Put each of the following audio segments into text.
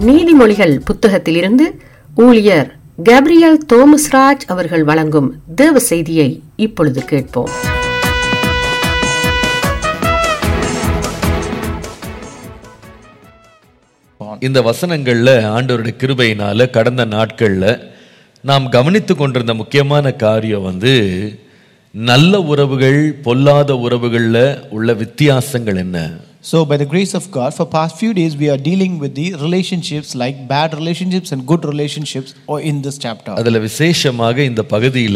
நீதிமொழிகள் புத்தகத்திலிருந்து ஊழியர் கேப்ரியல் தோமஸ்ராஜ் அவர்கள் வழங்கும் தேவ செய்தியை இப்பொழுது கேட்போம் இந்த வசனங்கள்ல ஆண்டவருடைய கிருபையினால கடந்த நாட்கள்ல நாம் கவனித்து கொண்டிருந்த முக்கியமான காரியம் வந்து நல்ல உறவுகள் பொல்லாத உறவுகள்ல உள்ள வித்தியாசங்கள் என்ன So, by the grace of God, for past few days we are dealing with the relationships like bad relationships and good relationships or in this chapter. அதுல விசேஷமாக இந்த பகுதியில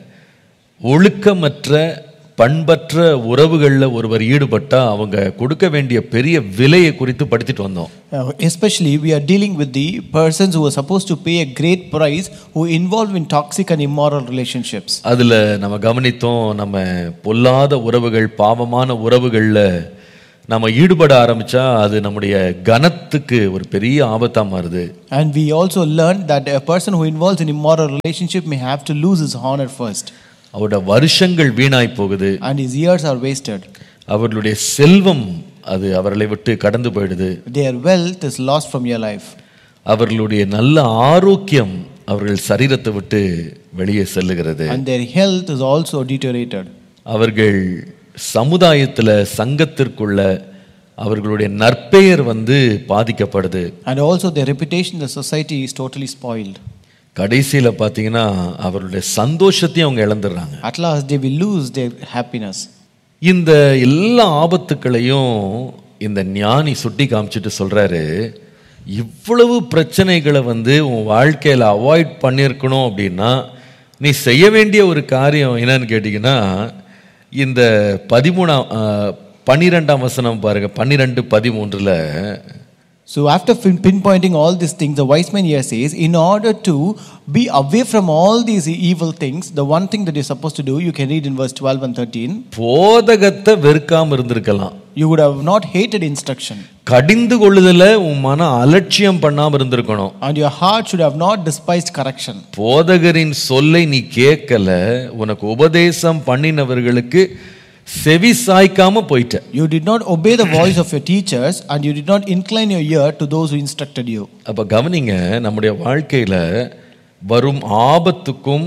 ஒழுக்கமற்ற பண்பற்ற உறவுகள்ல ஒருவர் ஈடுபட்டா அவங்க கொடுக்க வேண்டிய பெரிய விலையை குறித்து படித்துட்டு வந்தோம் Uh, especially, we are dealing with the persons who are supposed to pay a great price who involve in toxic and immoral relationships. அதுல நம்ம கவனித்தோம் நம்ம பொல்லாத உறவுகள் பாவமான உறவுகள்ல நம்ம ஈடுபட ஆரம்பிச்சா அது நம்முடைய கனத்துக்கு ஒரு பெரிய ஆபத்தா மாறுது And we also learned that a person who involves in immoral relationship may have to lose his honor first, அவரோட வருஷங்கள் வீணாய் போகுது and his years are wasted. அவர்களுடைய செல்வம் அது அவர்களை விட்டு கடந்து போயிடுது Their wealth is lost from your life. அவர்களுடைய நல்ல ஆரோக்கியம் அவர்கள் சரீரத்தை விட்டு வெளியே செல்லுகிறது And their health is also deteriorated. அவர்கள் சமுதாயத்துல சங்கத்திற்குள்ள அவர்களுடைய நற்பெயர் வந்து பாதிக்கப்படுது And also their reputation in the society is totally spoiled. கடைசியில பார்த்தீங்கன்னா அவர்களுடைய சந்தோஷத்தையும் அவங்க இழந்துடுறாங்க At last, they will lose their happiness. இந்த எல்லா ஆபத்துக்களையும் இந்த ஞானி சுட்டி காமிச்சிட்டு சொல்றாரு இவ்வளவு பிரச்சனைகளை வந்து உன் வாழ்க்கையில அவாய்ட் பண்ணியிருக்கணும் அப்படின்னா நீ செய்ய வேண்டிய ஒரு காரியம் என்னன்னு கேட்டிங்கன்னா இந்த பதிமூணாம் அஹ், பன்னிரெண்டாம் வசனம் பாருங்க பன்னிரெண்டு பதிமூன்றுல So, after fin- pinpointing all these things, the wise man here says, in order to be away from all these evil things, the one thing that you're supposed to do, you can read in verse 12 and 13, போதகத்தை வெறுக்காம இருந்திருக்கலாம் you would have not hated instruction, கடிந்து கொள்ளுதல உன் மன அலட்சியம் பண்ணாம இருந்திருக்கணும் and your heart should have not despised correction. போதகரின் சொல்லை நீ கேட்கல உனக்கு உபதேசம் பண்ணினவர்களுக்கு செவி சாய்க்காம போயிட்ட You did not obey the voice of your teachers, and you did not incline your ear to those who instructed you. அப்ப கவனிங்க நம்முடைய வாழ்க்கையில வரும் ஆபத்துக்கும்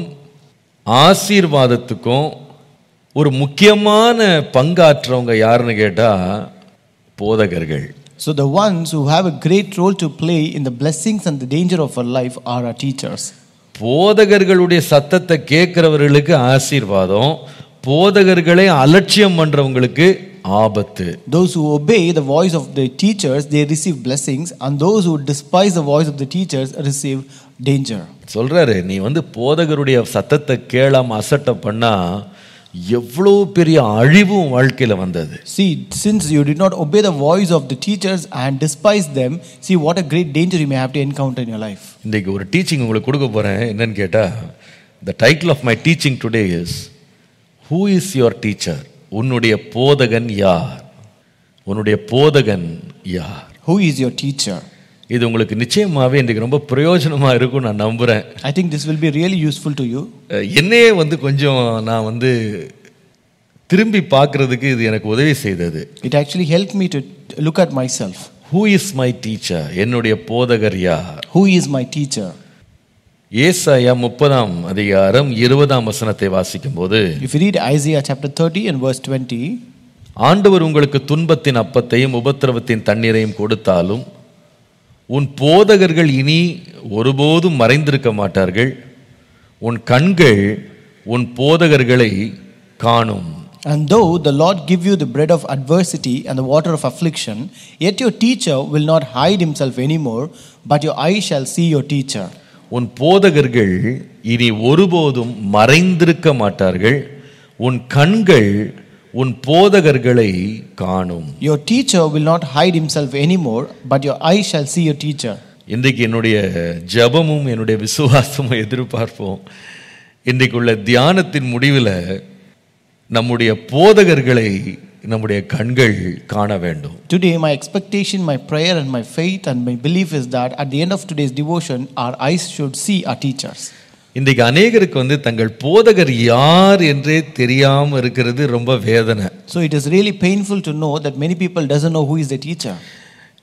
ஆசீர்வாதத்துக்கும் ஒரு முக்கியமான பங்காற்றவங்க யாருன்னு கேட்டா போதகர்கள் So, the ones who have a great role to play in the blessings and the danger of our life are our teachers. போதகர்களுடைய சத்தத்தை கேட்கிறவர்களுக்கு ஆசீர்வாதம் போதகர்களை அலட்சியம் பண்றவங்களுக்கு ஆபத்து Those who obey the voice of the teachers, they receive blessings, and those who despise the voice of the teachers receive danger. சொல்றாரு நீ வந்து போதகருடைய சத்தத்தை கேளாம அசட்டை பண்ணா எவ்வளோ பெரிய அழிவு உன் வாழ்க்கையில வந்தது See, since you did not obey the voice of the teachers and despise them, see what a great danger you may have to encounter in your life. இன்றைக்கு ஒரு டீச்சிங் உங்களுக்கு கொடுக்க போறேன் என்னன்னு கேட்டா the title of my teaching today is who is your teacher உன்னுடைய போதகன் யார் உன்னுடைய போதகன் யார் Who is your teacher? இது உங்களுக்கு நிச்சயமாவே இன்றைக்கு ரொம்ப பிரயோஜனமா இருக்கும் நான் நம்புறேன் I think this will be really useful to you. அஹ் என்னையே வந்து கொஞ்சம் நான் வந்து திரும்பி பார்க்கிறதுக்கு இது எனக்கு உதவி செய்தது It actually helped me to look at myself. Who is my teacher என்னுடைய போதகர் யார் Who is my teacher? ஏசாயா முப்பதாம் அதிகாரம் இருபதாம் வசனத்தை வாசிக்கும் போது If you read Isaiah chapter 30 and verse 20, ஆண்டவர் உங்களுக்கு துன்பத்தின் அப்பத்தையும் உபத்திரவத்தின் தண்ணீரையும் கொடுத்தாலும் உன் போதகர்கள் இனி ஒருபோதும் மறைந்திருக்க மாட்டார்கள் உன் கண்கள் உன் போதகர்களை காணும் And though the Lord give you the bread of adversity and the water of affliction, yet your teacher will not hide himself anymore, but your eye shall see your teacher. உன் போதகர்கள் இனி ஒருபோதும் மறைந்திருக்க மாட்டார்கள் உன் கண்கள் உன் போதகர்களை காணும் Your teacher will not hide himself anymore, but your eye shall see your teacher. இன்றைக்கு என்னுடைய ஜெபமும் என்னுடைய விசுவாசமும் எதிர்பார்ப்போம் இன்றைக்குள்ள தியானத்தின் முடிவில் நம்முடைய போதகர்களை நம்முடைய கண்கள் காண வேண்டும் Today, my expectation, my prayer, and my faith and my belief is that at the end of today's devotion, our eyes should see our teachers. இன்றைக்கு அநேகருக்கு வந்து தங்கள் போதகர் யார் என்றே தெரியாம இருக்கிறது ரொம்ப வேதனை So it is really painful to know that many people doesn't know who is the teacher.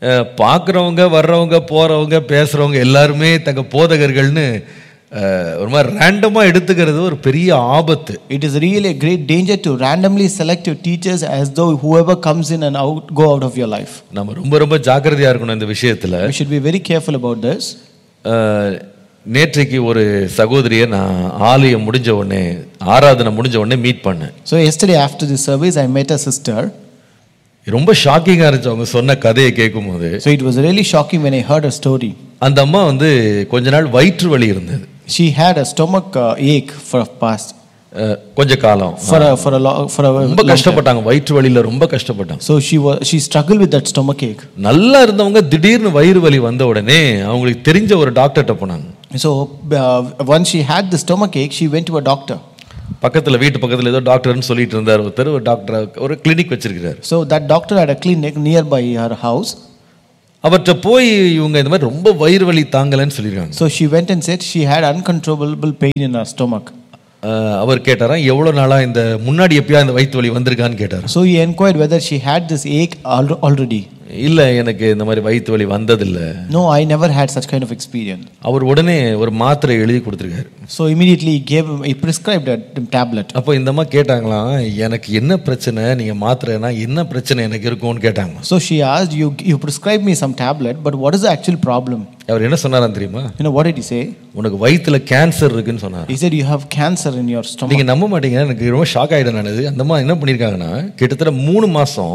அஹ், பார்க்கறவங்க வர்றவங்க போறவங்க பேசுறவங்க எல்லாருமே தங்க போதகர்கள்னு அஹ், ஒரு மாதிரி ரேண்டமா எடுத்துக்கிறது ஒரு பெரிய ஆபத்து It is really a great danger to randomly select your teachers as though whoever comes in and out go out of your life. நம்ம ரொம்ப ரொம்ப ஜாக்கிரதையா இருக்கணும் இந்த விஷயத்துல We should be very careful about this. அஹ், நேற்றைக்கு ஒரு சகோதரியை நான் ஆலயம் முடிஞ்ச உடனே ஆராதனை முடிஞ்ச உடனே மீட் பண்ணேன் So yesterday after the service, I met a sister. ரொம்ப ஷாக்கிங்காக இருந்துச்சு அவங்க சொன்ன கதையை கேட்கும்போது So it was really shocking when I heard her story. அந்த அம்மா வந்து கொஞ்ச நாள் வயிற்று வலி இருந்தது She had a stomach uh, ache for a past அஹ், கொஞ்ச காலம் for a for a lo- for a ரொம்ப கஷ்டப்பட்டாங்க வயிற்று வலியில ரொம்ப கஷ்டப்பட்டாங்க so she was she struggled with that stomach ache. நல்லா இருந்தவங்க திடீர்னு வயிறு வலி வந்த உடனே அவங்களுக்கு தெரிஞ்ச ஒரு டாக்டர்கிட்ட போனாங்க So uh, once she had the stomach ache, she went to a doctor. பக்கத்துல வீட்டு பக்கத்துல ஏதோ டாக்டர்னு சொல்லிட்டு இருந்தார் ஒருத்தர் ஒரு டாக்டர் ஒரு கிளினிக் வச்சிருக்கிறார் So that doctor had a clinic nearby her house. அவர்கிட்ட போய் இவங்க இந்த மாதிரி ரொம்ப வயிறு வலி தாங்கலைன்னு சொல்லியிருக்காங்க So she went and said she had uncontrollable pain in her stomach. அஹ், அவர் கேட்டாராம் எவ்வளவு நாளா இந்த முன்னாடி எப்பயா இந்த வயிற்று வலி வந்திருக்கான்னு கேட்டார் So he inquired whether she had this ache al- already. இல்ல எனக்கு இந்த மாதிரி வயிற்று வலி வந்ததில்லை No, I never had such kind of experience. அவர் உடனே ஒரு மாத்திரை எழுதி கொடுத்துருக்காரு So immediately he gave him, he prescribed a tablet. அப்போ இந்த அம்மா கேட்டாங்களாம் எனக்கு என்ன பிரச்சனை நீங்க மாத்திரைனா என்ன பிரச்சனை எனக்கு இருக்கும்னு கேட்டாங்க So she asked, you, you prescribed me some tablet, but what is the actual problem? அவர் என்ன சொன்னாராம் தெரியுமா You know, what did he say? உனக்கு வயித்துல கேன்சர் இருக்குன்னு சொன்னார் He said, you have cancer in your stomach. நீங்க நம்ப மாட்டீங்க எனக்கு ரொம்ப ஷாக் ஆயிடும் நான் இது அந்த அம்மா என்ன பண்ணியிருக்காங்கன்னா கிட்டத்தட்ட மூணு மாசம்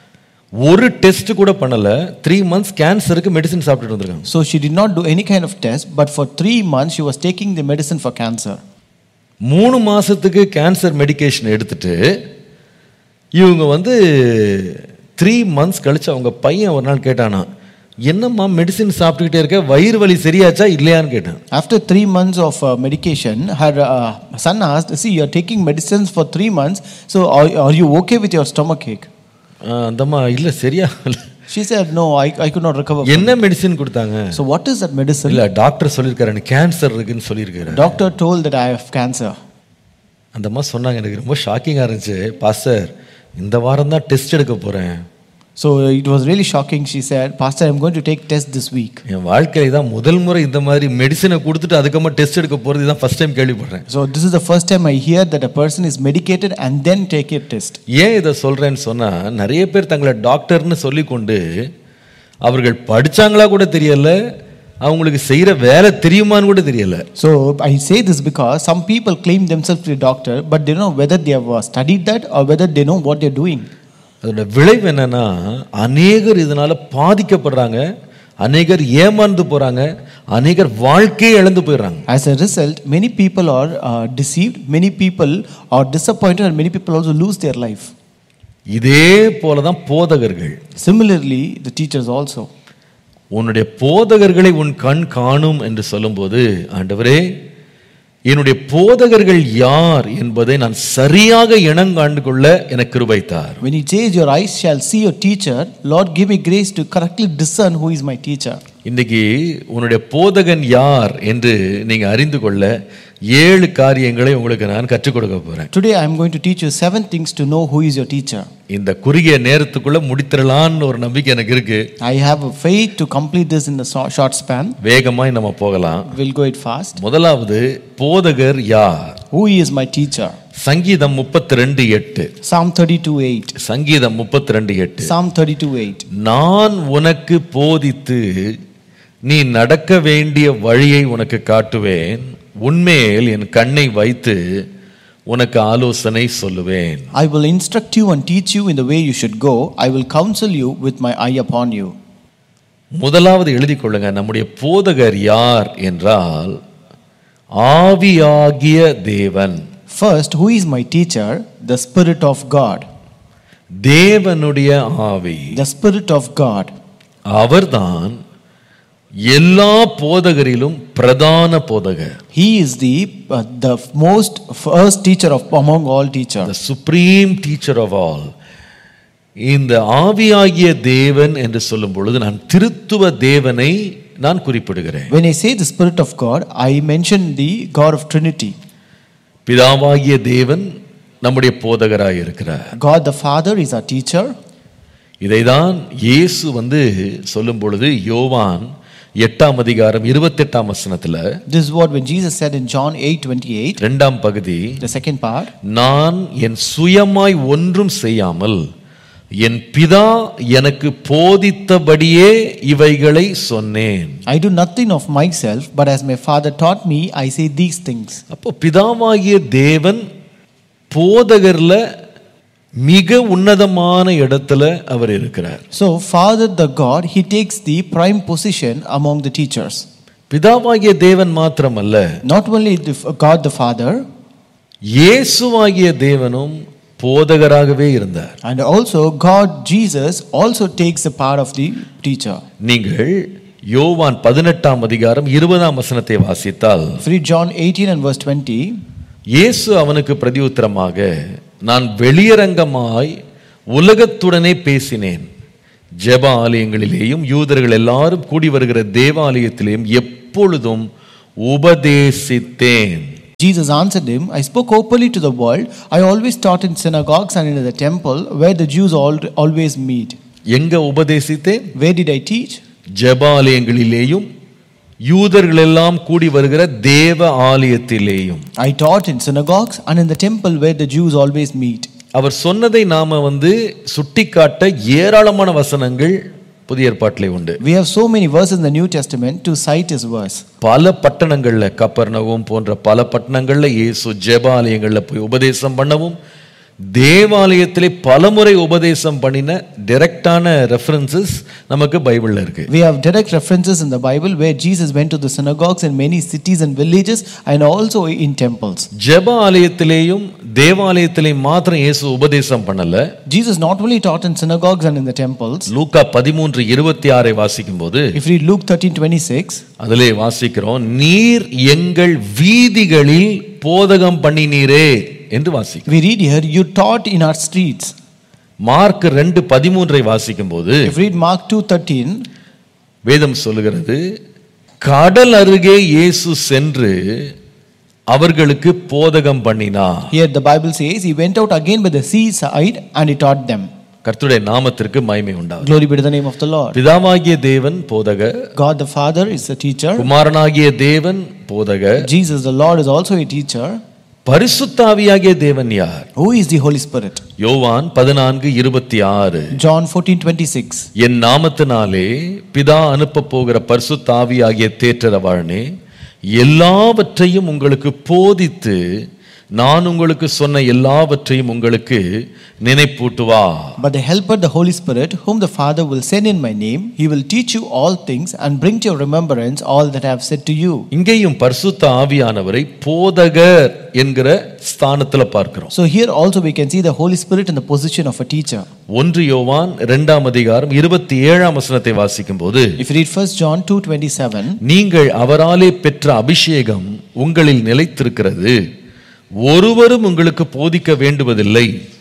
ஒரு டெஸ்ட் கூட பண்ணல த்ரீ மந்த்ஸ் கேன்சருக்கு மெடிசன் சாப்பிட்டுட்டு வந்திருக்காங்க So she did not do any kind of test, but for three months she was taking the medicine for cancer. மூணு மாசத்துக்கு கேன்சர் மெடிகேஷன் எடுத்துட்டு இவங்க வந்து த்ரீ மந்த்ஸ் கழிச்சு அவங்க பையன் ஒரு நாள் கேட்டானா என்னம்மா மெடிசின் சாப்பிட்டுக்கிட்டே இருக்க வயிறு வலி சரியாச்சா இல்லையான்னு கேட்டான் After three months of uh, medication, her uh, son asked, See, you're taking medicines for three months, so are, are you okay with your stomach ache? ஆஹ் அந்தம்மா இல்லை சரியா She said, No, I, I could not recover. from என்ன medicine கொடுத்தாங்க it." So, what is that medicine? இல்ல doctor சொல்லியிருக்காரு எனக்கு cancer இருக்குன்னு சொல்லியிருக்காரு Doctor told that I have cancer. அந்த அம்மா சொன்னாங்க எனக்கு ரொம்ப ஷாக்கிங்காக இருந்துச்சு பாஸ்டர் இந்த வாரம் தான் டெஸ்ட் எடுக்க போறேன் So, it was really shocking. She said, Pastor, I'm going to take test this week. என் வாழ்க்கையில தான் முதல் முறை இந்த மாதிரி மெடிசினை கொடுத்துட்டு அதுக்கப்புறமா டெஸ்ட் எடுக்க போறது தான் ஃபர்ஸ்ட் டைம் கேள்விப்படுறேன் So, this is the first time I hear that a person is medicated and then take a test. ஏன் இதை சொல்றேன்னு சொன்னா நிறைய பேர் தங்களை டாக்டர்னு சொல்லிக்கொண்டு அவர்கள் படிச்சாங்களா கூட தெரியல அவங்களுக்கு செய்யற வேலை தெரியுமான்னு கூட தெரியல So, I say this because some people claim themselves to be a doctor, but they don't know whether they have uh, studied that or whether they know what they're doing. அதோட விளைவு என்னன்னா அநேகர் இதனால பாதிக்கப்படுறாங்க அநேகர் ஏமாந்து போறாங்க அநேகர் வாழ்க்கையை இழந்து போயிடுறாங்க As a result, many people are uh, deceived, many people are disappointed, and many people also lose their life. இதே போலதான் போதகர்கள் Similarly, the teachers also. உன்னுடைய போதகர்களை உன் கண் காணும் என்று சொல்லும்போது ஆண்டவரே என்னுடைய போதகர்கள் யார் என்பதை நான் சரியாக இனங்காண்டு கொள்ள எனக்கு கிருபைத்தார் When he says, Your eyes shall see your teacher, Lord, give me grace to correctly discern who is my teacher. இன்னைக்கு உன்னுடைய போதகன் யார் என்று நீங்க அறிந்து கொள்ள ஏழு காரியங்களை உங்களுக்கு நான் கற்றுக் கொடுக்க போறேன் Today, I am going to teach you seven things to know who is your teacher. இந்த குறுகிய நேரத்துக்குள்ள முடித்திடலான்னு ஒரு நம்பிக்கை எனக்கு இருக்கு I have a faith to complete this in the so- short span. வேகமாய் நம்ம போகலாம் We'll go it fast. முதலாவது போதகர் யார் Who is my teacher? சங்கீதம் முப்பத்தி ரெண்டு எட்டு Psalm 32 8. சங்கீதம் முப்பத்தி ரெண்டு எட்டு Psalm 32 8. நான் உனக்கு போதித்து நீ நடக்க வேண்டிய வழியை உனக்கு காட்டுவேன் உன்மேல் என் கண்ணை வைத்து உனக்கு ஆலோசனை சொல்லுவேன் I will instruct you and teach you in the way you should go. I will counsel you with my eye upon you. முதலாவது எழுதிக் கொள்ளுங்க நம்முடைய போதகர் யார் என்றால் ஆவியாகிய தேவன் First, who is my teacher? The Spirit of God. தேவனுடைய ஆவி The Spirit of God. அவர்தான் எல்லா போதகரிலும் பிரதான போதகர் He is the, uh, the most first teacher of among all teachers. the supreme teacher of all இந்த ஆவியாகிய தேவன் என்று சொல்லும் பொழுது நான் திருத்துவ தேவனை நான் குறிப்பிடுகிறேன் When I say the Spirit of God, I mention the God of Trinity. பிதாவாகிய தேவன் நம்முடைய போதகராய் இருக்கிறார் God the Father is our teacher. இதைதான் இயேசு வந்து சொல்லும் பொழுது யோவான் எட்டாம் அதிகாரம் இருபத்தெட்டாம் வசனத்துல This is what when Jesus said in John 8 28, இரண்டாம் பகுதி the second part, நான் என் சுயமாய் ஒன்றும் செய்யாமல் என் பிதா எனக்கு போதித்தபடியே இவைகளை சொன்னேன் I do nothing of myself, but as my Father taught me, I say these things. அப்போ பிதாவாகிய தேவன் போதகர்ல மிக உன்னதமான இடத்துல அவர் இருக்கிறார் So, Father the God, He takes the prime position among the teachers. பிதாவாகிய தேவன் மாத்திரமல்ல Not only the, God the Father, இயேசுவாகிய தேவனும் போதகராகவே இருந்தார் and also God Jesus also takes the part of the teacher. நீங்கள் யோவான் பதினெட்டாம் அதிகாரம் இருபதாம் வசனத்தை வாசித்தால் If you read John 18 and verse 20, இயேசு அவனுக்கு பிரதியுத்தரமாக நான் வெளியரங்கமாய் உலகத்துடனே பேசினேன் ஜெப ஆலயங்களிலேயும் யூதர்கள் எல்லாரும் கூடி வருகிற தேவாலயத்திலேயும் எப்பொழுதும் உபதேசித்தேன் Jesus answered him, I spoke openly to the world. I always taught in synagogues and in the temple where the Jews all, always meet. எங்க உபதேசித்தேன் Where did I teach? ஜெபாலயங்களிலேயும் யூதர்கள் எல்லாம் கூடி வருகிற தேவ ஆலயத்திலேயும் I taught in synagogues and in the temple where the Jews always meet. அவர் சொன்னதை நாம வந்து சுட்டிக்காட்ட ஏராளமான வசனங்கள் புதிய ஏற்பாட்டிலே உண்டு We have so many verses in the New Testament to cite his verse. பல பட்டணங்கள்ல கப்பர்னவும் போன்ற பல பட்டணங்கள்ல இயேசு ஜெபாலயங்கள்ல போய் உபதேசம் பண்ணவும் தேவாலயத்திலே பலமுறை உபதேசம் பண்ணின டைரக்டான ரெஃபரன்சஸ் நமக்கு பைபிள்ல இருக்கு We have direct references in the Bible where Jesus went to the synagogues in many cities and villages and also in temples. ஜெப ஆலயத்திலேயும் தேவாலயத்திலேயும் மாத்திரம் இயேசு உபதேசம் பண்ணல Jesus not only taught in synagogues and in the temples. லூக்கா பதிமூன்று இருபத்தி ஆறை வாசிக்கும் போது If you read Luke 13 26, அதிலே வாசிக்கிறோம் நீர் எங்கள் வீதிகளில் போதகம் பண்ணினீரே என்று வாசிக்கிறோம் we read here, You taught in our streets. Mark ரெண்டு பதிமூன்றை வாசிக்கும் போது If you read Mark 2 13, வேதம் சொல்லுகிறது கடல் அருகே இயேசு சென்று அவர்களுக்கு போதகம் பண்ணினார் here the Bible says, He went out again by the seaside and He taught them. கர்த்தருடைய நாமத்திற்கு மகிமை உண்டாகும் Glory be to the name of the Lord. பிதாவாகிய தேவன் போதக God the Father is the teacher. குமாரனாகிய தேவன் போதக Jesus the Lord is also a teacher. பரிசுத்தாவியாகிய தேவன் யார் Who is the Holy Spirit? யோவான் பதினான்கு இருபத்தி ஆறு John 14 26. என் நாமத்தினாலே பிதா அனுப்பப் போகிற பரிசுத்தாவியாகிய தேற்றரவாழனே எல்லாவற்றையும் உங்களுக்கு போதித்து நான் உங்களுக்கு சொன்ன எல்லாவற்றையும் உங்களுக்கு நினைப்பூட்டுவா But the Helper, the Holy Spirit, whom the Father will send in my name, he will teach you all things and bring to your remembrance all that I have said to you. இங்கேயும் பரிசுத்த ஆவியானவரை போதகர் என்கிற ஸ்தானத்துல பார்க்கிறோம் So here also we can see the Holy Spirit in the position of a teacher. ஒன்று யோவான் இரண்டாம் அதிகாரம் இருபத்தி ஏழாம் வசனத்தை வாசிக்கும் போது If you read 1 John 2:27, நீங்கள் அவராலே பெற்ற அபிஷேகம் உங்களில் நிலைத்திருக்கிறது ஒருவரும் உங்களுக்கு போதிக்க வேண்டுவதில்லை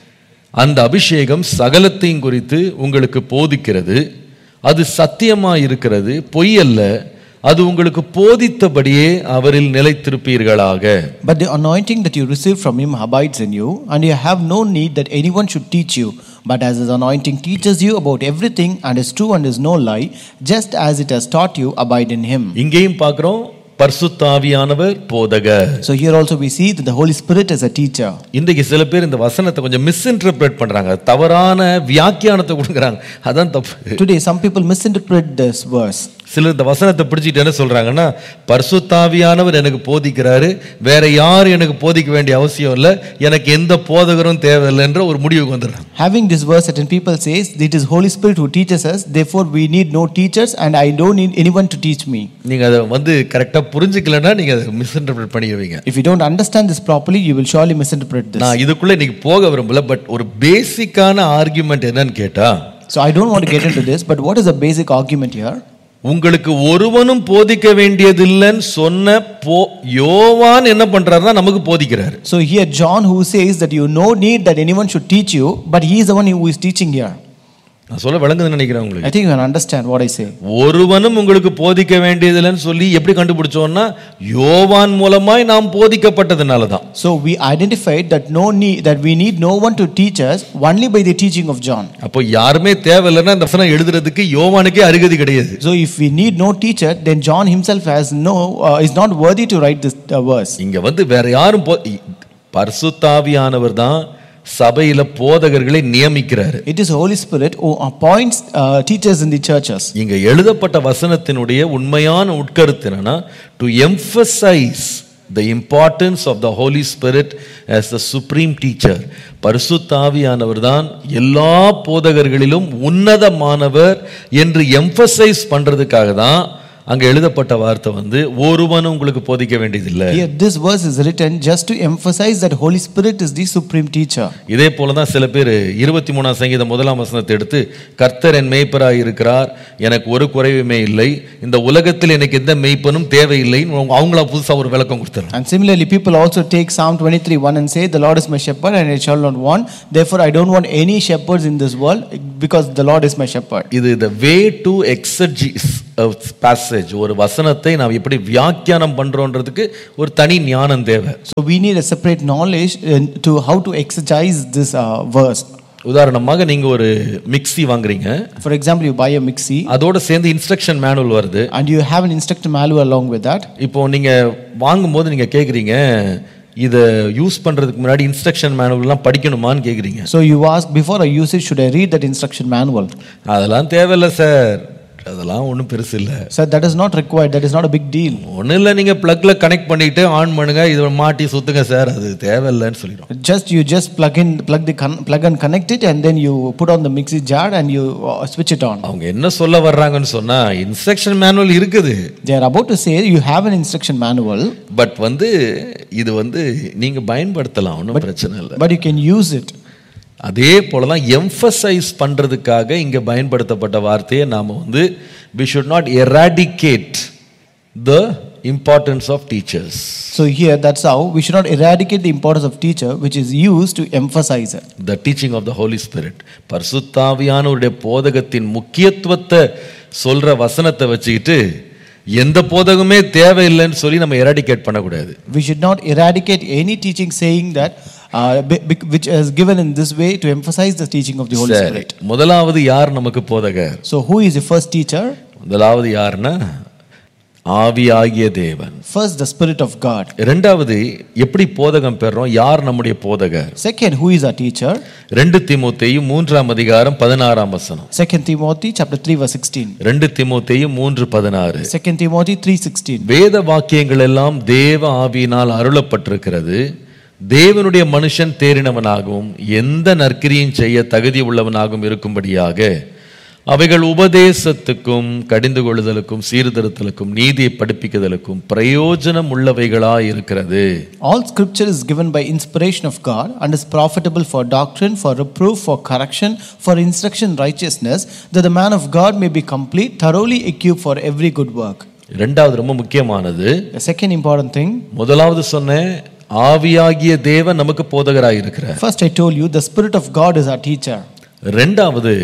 அந்த அபிஷேகம் சகலத்தையும் குறித்து உங்களுக்கு போதிக்கிறது அது சத்தியமாய் இருக்கிறது பொய் அல்ல அது உங்களுக்கு போதித்தபடியே அவரில் நிலைத்திருப்பீர்களாக but the anointing that you receive from him abides in you, and you have no need that anyone should teach you. But as his anointing teaches you about everything and is true and is no lie, just as it has taught you, abide in him. இங்கேயும் பார்க்கிறோம் பரிசுத்தாவியானவர் போதகர் So here also we see that the Holy Spirit is a teacher. இன்றைக்கு சில பேர் இந்த வசனத்தை கொஞ்சம் மிஸ்இன்டர்பிரேட் பண்றாங்க தவறான வியாக்கியானத்தை கொடுக்குறாங்க அதான் தப்பு Today, some people misinterpret this verse. சிலர் இந்த வசனத்தை பிடிச்சிட்டு என்ன சொல்றாங்கன்னா பரிசுத்தாவியானவர் எனக்கு போதிக்கிறாரு வேற யாரும் எனக்கு போதிக்க வேண்டிய அவசியம் இல்லை எனக்கு எந்த போதகரும் தேவையில்லைன்ற ஒரு முடிவுக்கு வந்துடுறாங்க Having this verse, certain people says, it is Holy Spirit who teaches us, therefore we need no teachers and I don't need anyone to teach me. நீங்க அதை வந்து கரெக்டா புரிஞ்சுக்கலன்னா நீங்க அதை மிஸ்இன்டர்பிரேட் பண்ணிடுவீங்க If you don't understand this properly, you will surely misinterpret this. நான் இதுக்குள்ள இன்னைக்கு போக விரும்பல பட் ஒரு பேசிக்கான ஆர்குமெண்ட் என்னன்னு கேட்டா So I don't want to get into this, but what is the basic argument here? உங்களுக்கு ஒருவனும் போதிக்க வேண்டியதில்லைன்னு சொன்ன போ யோவான் என்ன பண்றாருன்னா நமக்கு போதிக்கிறாரு So here John who says that you no need that anyone should teach you, but he is the one who is teaching here. நான் சொல்ல விளங்குதுன்னு நினைக்கிறேன் I உங்களுக்கு think you can understand what I say. ஒருவனும் உங்களுக்கு போதிக்க வேண்டியதில்லைன்னு சொல்லி எப்படி கண்டுபிடிச்சோம்னா யோவான் மூலமாய் நாம் போதிக்கப்பட்டதுனால தான் So we identified that no need that we need no one to teach us only by the teaching of John. அப்போ யாருமே தேவையில்லைன்னா இந்த வசனம் எழுதுறதுக்கு யோவானுக்கே அருகதி கிடையாது So if we need no teacher, then John himself has no uh, is not worthy to write this uh, verse. இங்க வந்து வேற யாரும் போ- பரிசுத்தாவியானவர் தான் சபையில போதகர்களை நியமிக்கிறாரு It is Holy Spirit who appoints uh, teachers in the churches. இங்க எழுதப்பட்ட வசனத்தினுடைய உண்மையான உட்கருத்து என்னன்னா to emphasize the importance of the Holy Spirit as the supreme teacher பரிசுத்தாவியானவர் தான் எல்லா போதகர்களிலும் உன்னதமானவர் என்று எம்பசைஸ் பண்றதுக்காக தான் அங்க எழுதப்பட்ட வார்த்தை வந்து ஒருவனும் உங்களுக்கு போதிக்க வேண்டியதில்லை Here, this verse is written just to emphasize that Holy Spirit is the supreme teacher. இதே போல தான் சில பேர் இருபத்தி மூணாம் சங்கீதம் முதலாம் வசனத்தை எடுத்து கர்த்தர் என் மேய்ப்பராய் இருக்கிறார் எனக்கு ஒரு குறைவுமே இல்லை இந்த உலகத்தில் எனக்கு எந்த மெய்ப்பனும் தேவையில்லைன்னு அவங்களா புதுசா ஒரு விளக்கம் கொடுத்துறாங்க And similarly, people also take Psalm 23 1 and say, The Lord is my shepherd and I shall not want. Therefore, I don't want any shepherds in this world because the Lord is my shepherd. இது த way to எக்ஸர்ஜிஸ் passage ஒரு வசனத்தை நாம் எப்படி வியாக்கியானம் பண்றோன்றதுக்கு ஒரு தனி ஞானம் தேவை So, we need a separate knowledge uh, to how to exercise this uh, verse. உதாரணமாக நீங்க ஒரு மிக்ஸி வாங்குறீங்க For example, you buy a mixie அதோட சேர்ந்து இன்ஸ்ட்ரக்ஷன் மேனுவல் வருது and you have an instruction manual along with that. இப்போ நீங்க வாங்கும்போது நீங்க கேக்குறீங்க இதை யூஸ் பண்றதுக்கு முன்னாடி இன்ஸ்ட்ரக்ஷன் மேனுவல்லாம் படிக்கணுமான்னு கேக்குறீங்க So, you ask, Before I use it, should I read that instruction manual? அதெல்லாம் தேவையில்லை சார் அதெல்லாம் ஒன்றும் பெருசு இல்லை Sir, that is not required. That is not a big deal. ஒன்றும் இல்லை நீங்கள் ப்ளக்கில் கனெக்ட் பண்ணிட்டு ஆன் பண்ணுங்க இதை மாட்டி சுத்துங்க சார் அது தேவையில்லைன்னு சொல்லிடும் Just you just plug in, plug the con- plug and connect it, and then you put on the mixie jar and you uh, switch it on. அவங்க என்ன சொல்ல வர்றாங்கன்னு சொன்னா இன்ஸ்ட்ரக்ஷன் மேனுவல் இருக்குது They are about to say you have an instruction manual, but வந்து இது வந்து நீங்க பயன்படுத்தலாம் ஒன்றும் பிரச்சனை இல்லை but you can use it. அதே போல தான் எம்ஃபசைஸ் பண்றதுக்காக இங்க பயன்படுத்தப்பட்ட வார்த்தையை நாம வந்து we should not eradicate the importance of teachers So here, that's how we should not eradicate the importance of teacher, which is used to emphasize it. The teaching of the Holy Spirit பரிசுத்தாவியானவருடைய போதகத்தின் முக்கியத்துவத்தை சொல்ற வசனத்தை வச்சுக்கிட்டு எந்த போதகமே தேவையில்லைன்னு சொல்லி நம்ம எராடிகேட் பண்ணக்கூடாது We should not eradicate any teaching saying that, uh, bi- bi- which is given in this way to emphasize the teaching of the Holy சரி Spirit. முதலாவது யார் நமக்கு போதகர் So who is the first teacher? முதலாவது யாருன்னா ஆவியாகிய தேவன் First, the Spirit of God. இரண்டாவது எப்படி போதகம் பெறுறோம் யார் நம்முடைய போதகர் Second, who is our teacher? ரெண்டு திமுத்தையும் மூன்றாம் அதிகாரம் பதினாறாம் வசனம் Second Timothy chapter 3 verse 16. ரெண்டு திமுத்தையும் மூன்று பதினாறு Second Timothy 3:16. வேத வாக்கியங்கள் எல்லாம் தேவ ஆவியினால் அருளப்பட்டிருக்கிறது தேவனுடைய மனுஷன் தேறினவனாகவும் எந்த நற்கிரியும் செய்ய தகுதி உள்ளவனாகவும் இருக்கும்படியாக அவைகள் உபதேசத்துக்கும் கடிந்து கொள்ளுதலுக்கும் சீர்திருத்தலுக்கும் நீதியை படிப்பிக்குதலுக்கும் பிரயோஜனம் உள்ளவைகளாய் இருக்கிறது All scripture is given by inspiration of God and is profitable for doctrine, for reproof, for correction, for instruction in righteousness, that the man of God may be complete, thoroughly equipped for every good work. இரண்டாவது ரொம்ப முக்கியமானது The second important thing, முதலாவது சொன்னேன் ஆவியாகிய தேவன் நமக்கு போதகராய் இருக்கிறார் first I told you, the Spirit of God is our teacher. ரெண்டாவது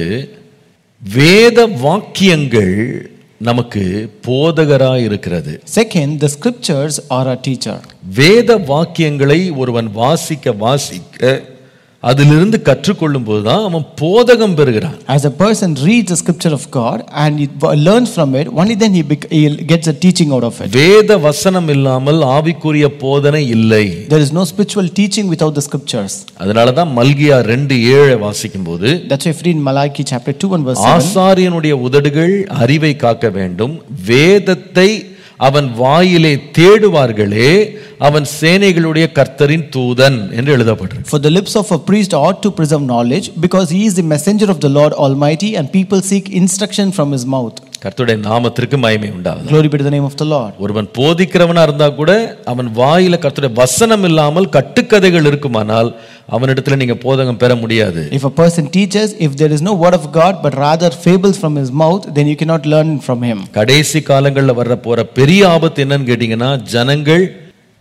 வேத வாக்கியங்கள் நமக்கு போதகராய் இருக்கிறது Second, the scriptures are our teacher. வேத வாக்கியங்களை ஒருவன் வாசிக்க வாசிக்க அதிலிருந்து கற்றுக்கொள்ளும் போதுதான் அவன் போதகம் பெறுகிறான் As a person reads the scripture of God and he learns from it, only then he, bec- he gets a teaching out of it. வேத வசனம் இல்லாமல் ஆவிக்குரிய போதனை இல்லை There is no spiritual teaching without the scriptures. அதனாலதான் மல்கியா ரெண்டு ஏழை வாசிக்கும் போது That's why if you read Malachi chapter 2 and verse 7, ஆசாரியனுடைய உதடுகள் அறிவை காக்க வேண்டும் வேதத்தை அவன் வாயிலே தேடுவார்களே அவன் சேனைகளுடைய கர்த்தரின் தூதன் என்று எழுதப்பட்டிருக்கு For the lips of a priest ought to preserve knowledge, because he is the messenger of the Lord Almighty, and people seek instruction from his mouth. கர்த்தருடைய நாமத்திற்கு மகிமை உண்டாகுது Glory be to the name of the Lord. ஒருவன் போதிக்கிறவனா இருந்தா கூட அவன் வாயில கர்த்தருடைய வசனம் இல்லாமல் கட்டுக்கதைகள் இருக்குமானால் அவனிடத்துல நீங்க போதகம் பெற முடியாது If a person teaches, if there is no word of God, but rather fables from his mouth, then you cannot learn from him. கடைசி காலங்களில் வர்ற போற பெரிய ஆபத்து என்னன்னு கேட்டீங்கன்னா ஜனங்கள்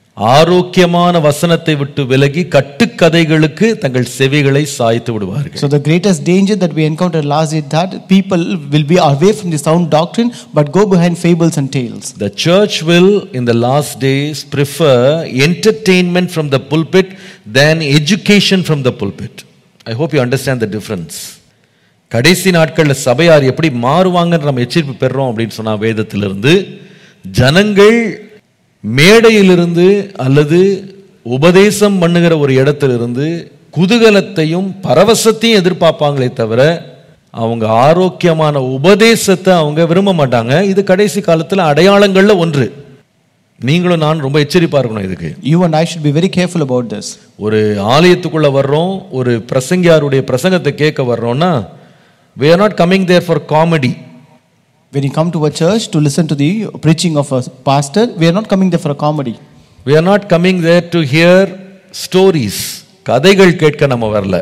ஆரோக்கியமான வசனத்தை விட்டு விலகி கட்டுக்கதைகளுக்கு தங்கள் செவிகளை சாய்த்து விடுவார்கள் So the greatest danger that we encountered last is that people will be away from the sound doctrine but go behind fables and tales. The church will, in the last days, prefer entertainment from the pulpit than education from the pulpit. I hope you understand the difference. கடைசி நாட்களில் சபையார் எப்படி மாறுவாங்கன்னு நம்ம எச்சரிப்பு பெறுறோம் அப்படின்னு சொன்னா வேதத்திலிருந்து ஜனங்கள் மேடையிலிருந்து அல்லது உபதேசம் பண்ணுகிற ஒரு இடத்திலிருந்து குதூகலத்தையும் பரவசத்தையும் எதிர்பார்ப்பாங்களே தவிர அவங்க ஆரோக்கியமான உபதேசத்தை அவங்க விரும்ப மாட்டாங்க இது கடைசி காலத்தில் அடையாளங்கள்ல ஒன்று நீங்களும் நான் ரொம்ப எச்சரிப்பா இருக்கணும் இதுக்கு You and I should be very careful about this. ஒரு ஆலயத்துக்குள்ள வர்றோம் ஒரு பிரசங்கியாருடைய பிரசங்கத்தை கேட்க வர்றோம்னா we are not coming there for comedy When you come to a church to listen to the preaching of a pastor, we are not coming there for a comedy. we are not coming there to hear stories கதைகள் கேட்க நம்ம வரல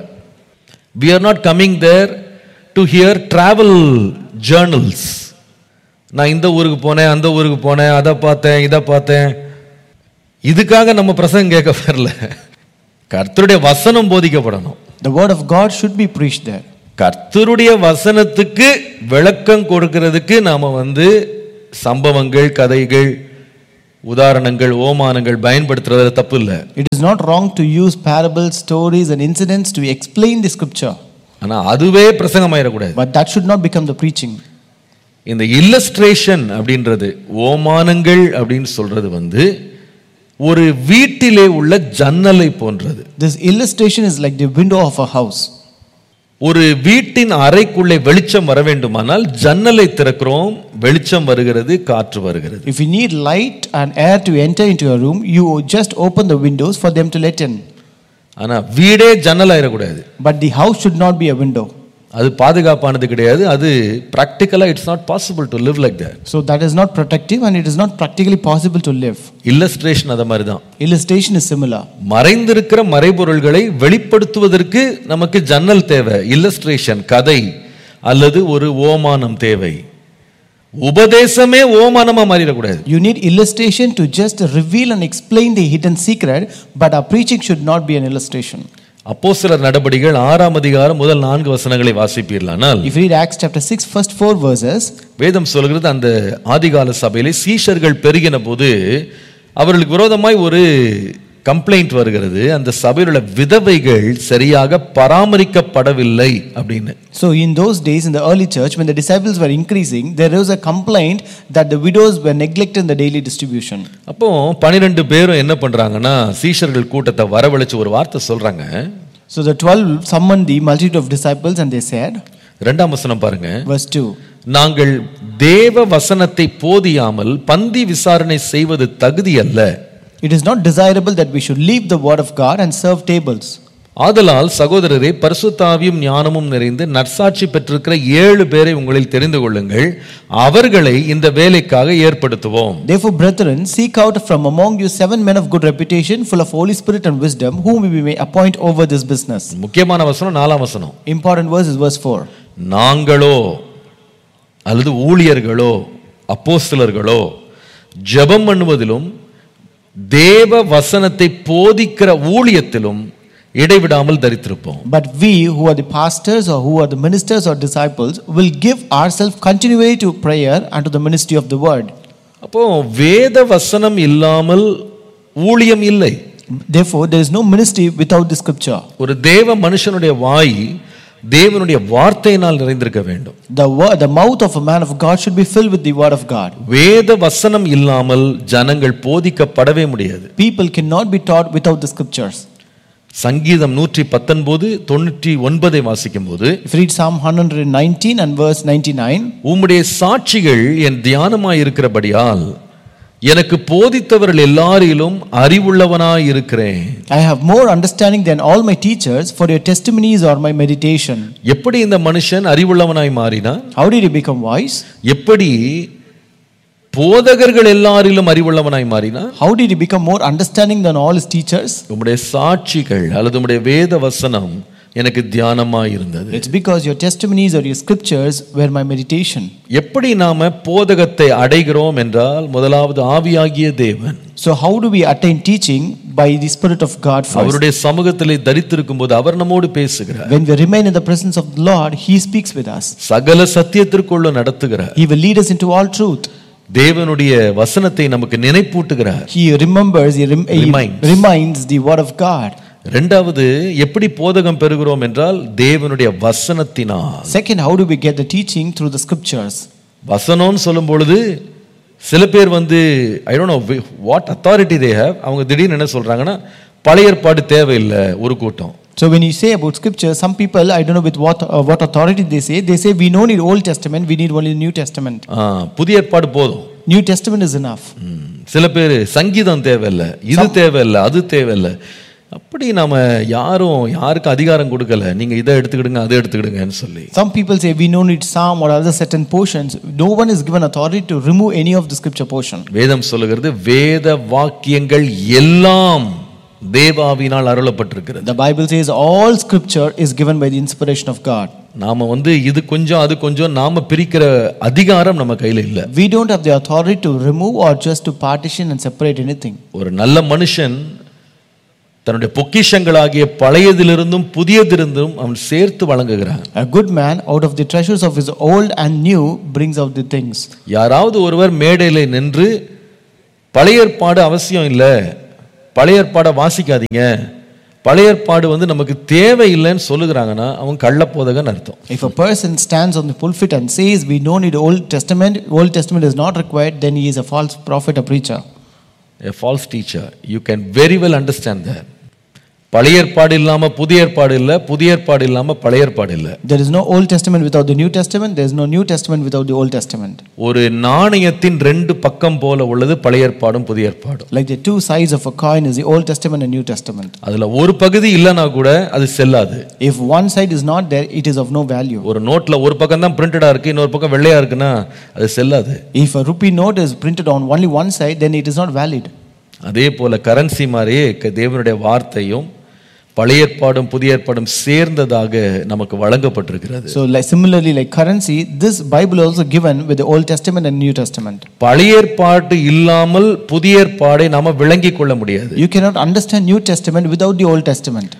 we are not coming there to hear travel journals நான் இந்த ஊருக்கு போனேன் அந்த ஊருக்கு போனேன் அதை பார்த்தேன் இதை பார்த்தேன் இதுக்காக நம்ம பிரசங்கம் கேட்க வரல கர்த்தருடைய வசனம் போதிக்கப்படணும் The word of God should be preached there. கர்த்தருடைய வசனத்துக்கு விளக்கம் கொடுக்கிறதுக்கு நாம வந்து சம்பவங்கள் கதைகள் உதாரணங்கள் ஓமானங்கள் பயன்படுத்துறதுல தப்பு இல்லை It is not wrong to use parables, stories, and incidents to explain the scripture, ஆனா அதுவே பிரசங்கமாயிடக்கூடாது but that should not become the preaching. இந்த இல்லஸ்ட்ரேஷன் அப்படின்றது ஓமானங்கள் அப்படின்னு சொல்றது வந்து ஒரு வீட்டிலே உள்ள ஜன்னலை போன்றது This illustration is like the window of a house. ஒரு வீட்டின் அறைக்குள்ளே வெளிச்சம் வர வேண்டுமானால் ஜன்னலை திறக்கிறோம் வெளிச்சம் வருகிறது காற்று வருகிறது If you need light and air to enter into your room, you just open the windows for them to let in. ஆனா வீடே ஜன்னல் ஆயிடக்கூடாது But the house should not be a window. அது பாதுகாப்பானது கிடையாது அது ப்ராக்டிக்கலா it's not possible to live like that So that is not protective and it is not practically possible to live. Illustration அத மாதிரி தான் Illustration is similar. மறைந்திருக்கிற மறைபொருள்களை வெளிப்படுத்துவதற்கு நமக்கு ஜன்னல் தேவை இல்லஸ்ட்ரேஷன் கதை அல்லது ஒரு ஓமானம் தேவை உபதேசமே ஓமானமா மாறிடக்கூடாது You need illustration to just reveal and explain the hidden secret, but our preaching should not be an illustration. அப்போஸ்தலர் நடபடிகள் ஆறாம் அதிகாரம் முதல் நான்கு வசனங்களை வாசிப்பீர்களானால் If you read Acts chapter 6, first four verses, வேதம் சொல்கிறது அந்த ஆதிகால சபையிலே சீஷர்கள் பெருகின போது அவர்களுக்கு விரோதமாய் ஒரு கம்ப்ளைண்ட் வருகிறது அந்த சபையில் உள்ள விதவைகள் சரியாக பராமரிக்கப்படவில்லை அப்படின்னு so in those days in the early church, when the disciples were increasing, there was a complaint that the widows were neglected in the daily distribution. அப்போ பனிரெண்டு பேரும் என்ன பண்றாங்கன்னா சீஷர்கள் கூட்டத்தை வரவழைச்சு ஒரு வார்த்தை சொல்றாங்க So the 12 summoned the multitude of disciples and they said, ரெண்டாம் வசனம் பாருங்க verse 2, நாங்கள் தேவ வசனத்தை போதியாமல் பந்தி விசாரணை செய்வது தகுதி அல்ல It is not desirable that we should leave the word of God and serve tables. ஆதலால் சகோதரரே பரிசுத்தாவியும் ஞானமும் நிறைந்து நற்சாட்சி பெற்றிருக்கிற ஏழு பேரை உங்களில் தெரிந்து கொள்ளுங்கள் அவர்களை இந்த வேலைக்காக ஏற்படுத்துவோம் Therefore, brethren, seek out from among you seven men of good reputation, full of Holy Spirit and wisdom, whom we may appoint over this business. முக்கியமான வசனம் நாலாம் வசனம் Important verse is verse 4. நாங்களோ அல்லது ஊழியர்களோ அப்போஸ்தலர்களோ ஜெபம் பண்ணுவதிலும் தேவ வசனத்தை போதிக்கிற ஊழியத்திலும் இடைவிடாமல் தரித்திருப்போம் But we, who are the pastors or who are the ministers or disciples, will give ourselves continually to prayer and to the ministry of the word. அப்போ வேத வசனம் இல்லாமல் ஊழியம் இல்லை Therefore, there is no ministry without the scripture. ஒரு தேவ மனுஷனுடைய வாய் தேவனுடைய வார்த்தையினால் நிறைந்திருக்க வேண்டும் The, word, the mouth of a man of God should be filled with the word of God. வேத வசனம் இல்லாமல் ஜனங்கள் போதிக்கப்படவே முடியாது People cannot be taught without the scriptures. சங்கீதம் நூற்றி பத்தொன்பது தொண்ணூற்றி ஒன்பதை வாசிக்கும் போது If you read Psalm 119 and verse 99, உம்முடைய சாட்சிகள் என் தியானமாய் இருக்கிறபடியால் எனக்கு போதித்தவர்கள் எல்லாரிலும் அறிவுள்ளவனாய் இருக்கிறேன் I have more understanding than all my teachers, for your testimonies are my meditation. எப்படி இந்த மனுஷன் அறிவுள்ளவனாய் மாறினான் How did he become wise? எப்படி போதகர்கள் எல்லாரிலும் அறிவுள்ளவனாய் மாறினான் How did he become more understanding than all his teachers? உம்முடைய சாட்சிகள் அல்லது உம்முடைய வேத வசனம் எனக்கு தியானமா இருந்தது It's because your testimonies or your scriptures were my meditation. எப்படி நாம போதகத்தை அடைகிறோம் என்றால் முதலாவது ஆவியாகிய தேவன் So, how do we attain teaching? By the Spirit of God first. அவருடைய சமூகத்திலே தரித்திருக்கும் போது அவர் நம்மோடு பேசுகிறார் When we remain in the presence of the Lord, He speaks with us. சகல சத்தியத்திற்குள்ள நடத்துகிறார் He will lead us into all truth. தேவனுடைய வசனத்தை நமக்கு நினைப்பூட்டுகிறார் He remembers, He, rem- he Reminds. reminds the Word of God. இரண்டாவது எப்படி போதகம் பெறுகிறோம் என்றால் தேவனுடைய வசனத்தினால் Second, how do we get the teaching through the scriptures? வசனம்னு சொல்லும் பொழுது சில பேர் வந்து I don't know what authority they have அவங்க திடீர்னு என்ன சொல்றாங்கன்னா பழைய ஏற்பாடு தேவையில்லை ஒரு கூட்டம் So when you say about scripture, some people, I don't know with what uh, what authority they say, they say we don't need Old Testament, we need only New Testament. ஆ, புதிய ஏற்பாடு போதும் New Testament is enough. ம். சில பேர் சங்கீதம் தேவையில்லை இது தேவையில்லை அது தேவையில்லை அப்படி நாம யாரும் யாருக்கும் அதிகாரம் கொடுக்கல நீங்க இதை எடுத்துக்கிடுங்க அதை எடுத்துக்கிடுங்கன்னு சொல்லி Some people say we don't need Psalm or other certain portions. No one is given authority to remove any of the scripture portion. வேதம் சொல்லுகிறது வேத வாக்கியங்கள் எல்லாம் தேவாவினால் அருளப்பட்டிருக்கிறது The Bible says all scripture is given by the inspiration of God. நாம வந்து இது கொஞ்சம் அது கொஞ்சம் நாம பிரிக்கிற அதிகாரம் நம்ம கையில இல்ல We don't have the authority to remove or just to partition and separate anything. ஒரு நல்ல மனுஷன் தன்னுடைய பொக்கிஷங்களாகிய பழையதிலிருந்தும் புதியதிலிருந்தும் அவன் சேர்த்து வழங்குகிறான் A good man out of the treasures of his old and new brings out the things. யாராவது ஒருவர் மேடையில் நின்று பழைய ஏற்பாடு அவசியம் இல்லை பழைய ஏற்பாடை வாசிக்காதீங்க பழைய ஏற்பாடு வந்து நமக்கு தேவையில்லைன்னு சொல்லுகிறாங்கன்னா அவன் கள்ளப்போதகன்னு அர்த்தம் If a person stands on the pulpit and says we don't need Old Testament, Old Testament is not required, then he is a false prophet or preacher. a false teacher you can very well understand that பழைய ஏற்பாடு இல்லாம புதிய ஏற்பாடு இல்லை புதிய ஏற்பாடு இல்லாம பழைய ஏற்பாடு இல்லை There is no Old Testament without the New Testament, there is no New Testament without the Old Testament. ஒரு நாணயத்தின் ரெண்டு பக்கம் போல உள்ளது பழைய ஏற்பாடும் புதிய ஏற்பாடும் Like the two sides of a coin is the Old Testament and New Testament. அதுல ஒரு பகுதி இல்லைன்னா கூட அது செல்லாது If one side is not there, it is of no value. ஒரு நோட்ல ஒரு பக்கம் தான் பிரிண்டடா இருக்கு இன்னொரு பக்கம் வெள்ளையா இருக்குன்னா அது செல்லாது If a rupee note is printed on only one side, then it is not valid. அதே போல கரன்சி மாதிரியே க- தேவனுடைய வார்த்தையும் பழைய ஏற்பாடும் புதிய ஏற்பாடும் சேர்ந்ததாக நமக்கு வழங்கப்பட்டிருக்கிறது So, like similarly, like currency, this Bible also given with the Old Testament and New Testament. பழைய ஏற்பாடு இல்லாமல் புதிய ஏற்பாடை நாம விளங்கிக் கொள்ள முடியாது You cannot understand New Testament without the Old Testament.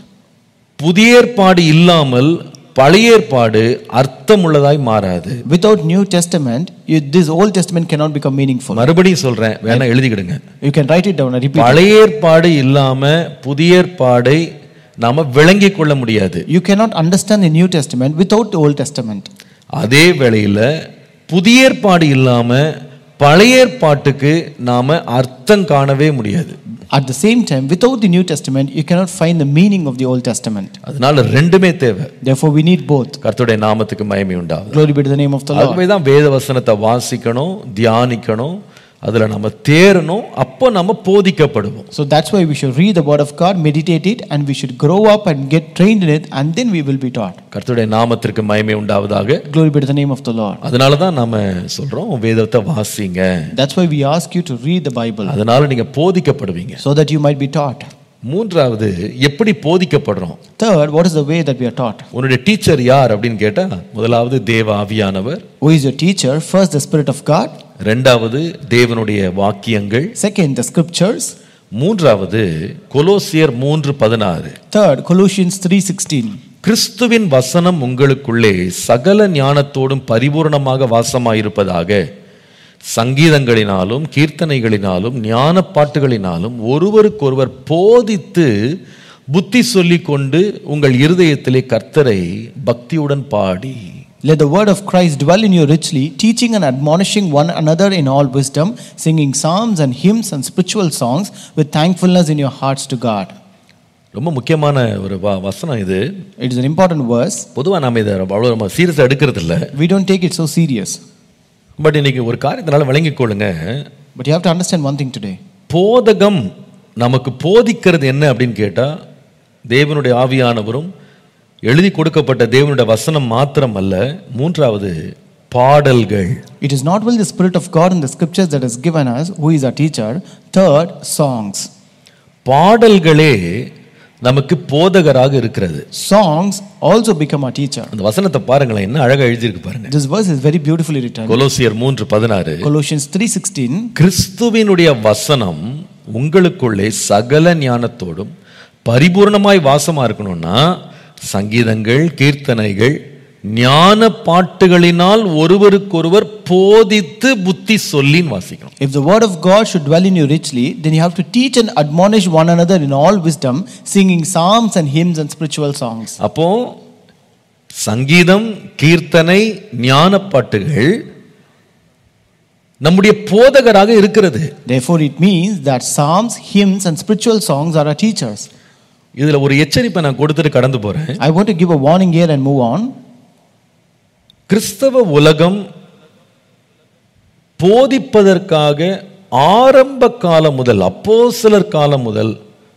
புதிய ஏற்பாடு இல்லாமல் பழைய ஏற்பாடு அர்த்தமுள்ளதாய் மாறாது Without New Testament, you, this Old Testament cannot become meaningful. மறுபடியும் சொல்றேன் வேணா எழுதிக்கிடுங்க You can write it down and repeat. it. பழைய ஏற்பாடு இல்லாம புதிய ஏற்பாடை நாம விளங்கிக் கொள்ள முடியாது You cannot understand the New Testament without the Old Testament. அதே வேளையில புதிய ஏற்பாடு இல்லாம பழைய ஏற்பாட்டுக்கு நாம அர்த்தம் காணவே முடியாது At the same time, without the New Testament, you cannot find the meaning of the Old Testament. அதனால ரெண்டுமே தேவை Therefore, we need both. கர்த்தருடைய நாமத்துக்கு மகிமை உண்டாகும் Glory be to the name of the Lord. ஆகவே தான் வேத வசனத்தை வாசிக்கணும் தியானிக்கணும் அதுல நம்ம தேரணும் அப்போ நம்ம போதிக்கப்படுவோம் So that's why we should read the Word of God, meditate it, and we should grow up and get trained in it, and then we will be taught. கர்த்தருடைய நாமத்திற்கு மகிமை உண்டாவதாக Glory be to the name of the Lord. அதனால தான் நாம சொல்றோம் வேதத்தை வாசிங்க That's why we ask you to read the Bible அதனால நீங்க போதிக்கப்படுவீங்க so that you might be taught. மூன்றாவது எப்படி போதிக்கப்படுறோம் Third, what is the way that we are taught? உன்னுடைய டீச்சர் யார் அப்படின்னு கேட்டா முதலாவது தேவ ஆவியானவர் Who is your teacher? First, the Spirit of God. ரெண்டாவது தேவனுடைய வாக்கியங்கள் Second, the Scriptures. மூன்றாவது கொலோசியர் மூன்று பதினாறு Third, Colossians 3:16. கிறிஸ்துவின் வசனம் உங்களுக்குள்ளே சகல ஞானத்தோடும் பரிபூர்ணமாக வாசமாயிருப்பதாக சங்கீதங்களினாலும் கீர்த்தனைகளினாலும் ஞான பாட்டுகளினாலும் ஒருவருக்கொருவர் போதித்து புத்தி சொல்லிக் கொண்டு உங்கள் இருதயத்திலே கர்த்தரை பக்தியுடன் பாடி Let the word of Christ dwell in you richly, teaching and admonishing one another in all wisdom, singing psalms and hymns and spiritual songs with thankfulness in your hearts to God. ரொம்ப முக்கியமான ஒரு வ- வசனம் இது It is an important verse. பொதுவாக நம்ம இதை அவ்வளோ நம்ம சீரியஸாக எடுக்கிறது இல்லை We don't take it so serious. But இன்னைக்கு ஒரு காரியத்தினால விளங்கிக் கொள்ளுங்க But you have to understand one thing today. போதகம் நமக்கு போதிக்கிறது என்ன அப்படின்னு கேட்டா தேவனுடைய ஆவியானவரும் எழுதி கொடுக்கப்பட்ட தேவனுடைய வசனம் மாத்திரம் அல்ல மூன்றாவது பாடல்கள் It is not only the Spirit of God in the scriptures that has given us, who is our teacher. Third, songs. பாடல்களே நமக்கு போதகராக இருக்கிறது Songs also become our teacher. அந்த வசனத்தை பாருங்களேன் என்ன அழகா எழுதியிருக்கு பாருங்க This verse is very beautifully written. கொலோசியர் மூன்று பதினாறு Colossians 3:16 கிறிஸ்துவினுடைய வசனம் உங்களுக்குள்ளே சகல ஞானத்தோடும் பரிபூர்ணமாய் வாசமா இருக்கணும்னா சங்கீதங்கள் கீர்த்தனைகள் ஞான பாட்டுகளினால் ஒருவருக்கொருவர் போதித்து புத்தி சொல்லின்னு வாசிக்கணும் If the word of God should dwell in you richly, then you have to teach and admonish one another in all wisdom, singing psalms and hymns and spiritual songs. அப்போ சங்கீதம் கீர்த்தனை ஞான பாட்டுகள் நம்முடைய போதகராக இருக்கிறது Therefore, it means that psalms, hymns, and spiritual songs are our teachers. இதுல ஒரு எச்சரிப்பை நான் கொடுத்துட்டு கடந்து போறேன் I want to give a warning here and move on. கிறிஸ்தவ உலகம் போதிப்பதற்காக ஆரம்ப காலம் முதல் அப்போஸ்தலர் காலம் முதல்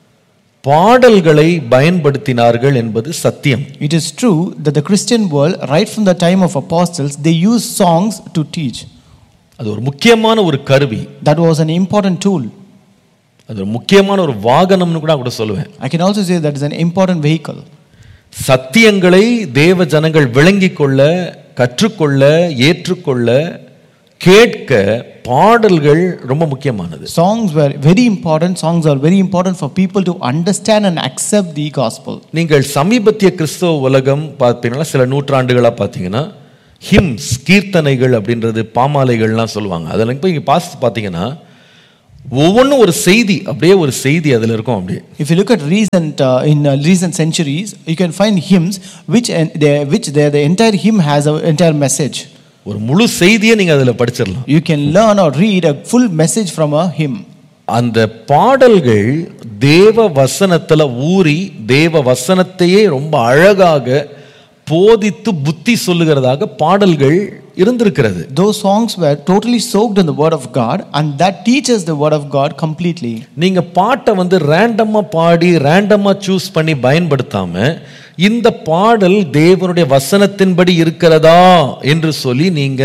பாடல்களை பயன்படுத்தினார்கள் என்பது சத்தியம் It is true that the Christian world, right from the time of apostles, they used songs to teach. அது ஒரு முக்கியமான ஒரு கருவி That was an important tool. அது ஒரு முக்கியமான ஒரு வாகனம்னு கூட நான் கூட சொல்லுவேன் I can also say that is an important vehicle. சத்தியங்களை தேவ ஜனங்கள் விளங்கிக் கொள்ள கற்றுக்கொள்ள ஏற்றுக்கொள்ள கேட்க பாடல்கள் ரொம்ப முக்கியமானது Songs were very important. Songs are very important for people to understand and accept the gospel. நீங்கள் சமீபத்திய கிறிஸ்தவ உலகம் பார்த்தீங்கன்னா சில நூற்றாண்டுகளாக பார்த்தீங்கன்னா ஹிம்ஸ் கீர்த்தனைகள் அப்படின்றது பாமாலைகள்லாம் சொல்லுவாங்க அதில் இப்போ இங்கே பாஸ் பார்த்தீங்கன்னா ஒவ்வொன்றும் ஒரு செய்தி அப்படியே ஒரு செய்தி அதில் இருக்கும் அப்படியே If you look at recent uh, in uh, recent centuries, you can find hymns which and they, which they, the entire hymn has an entire message. ஒரு முழு செய்தியை நீங்கள் அதில் படிச்சிடலாம் You can learn or read a full message from a hymn. அந்த பாடல்கள் தேவ வசனத்துல ஊறி தேவ வசனத்தையே ரொம்ப அழகாக போதித்து புத்தி சொல்லுகிறதாக பாடல்கள் இருந்திருக்கிறது Those songs were totally soaked in the word of God, and that teaches the word of God completely. நீங்க பாட்டை வந்து ரேண்டமா பாடி ரேண்டமா சூஸ் பண்ணி பயன்படுத்தாம இந்த பாடல் தேவனுடைய வசனத்தின்படி இருக்கிறதா என்று சொல்லி நீங்க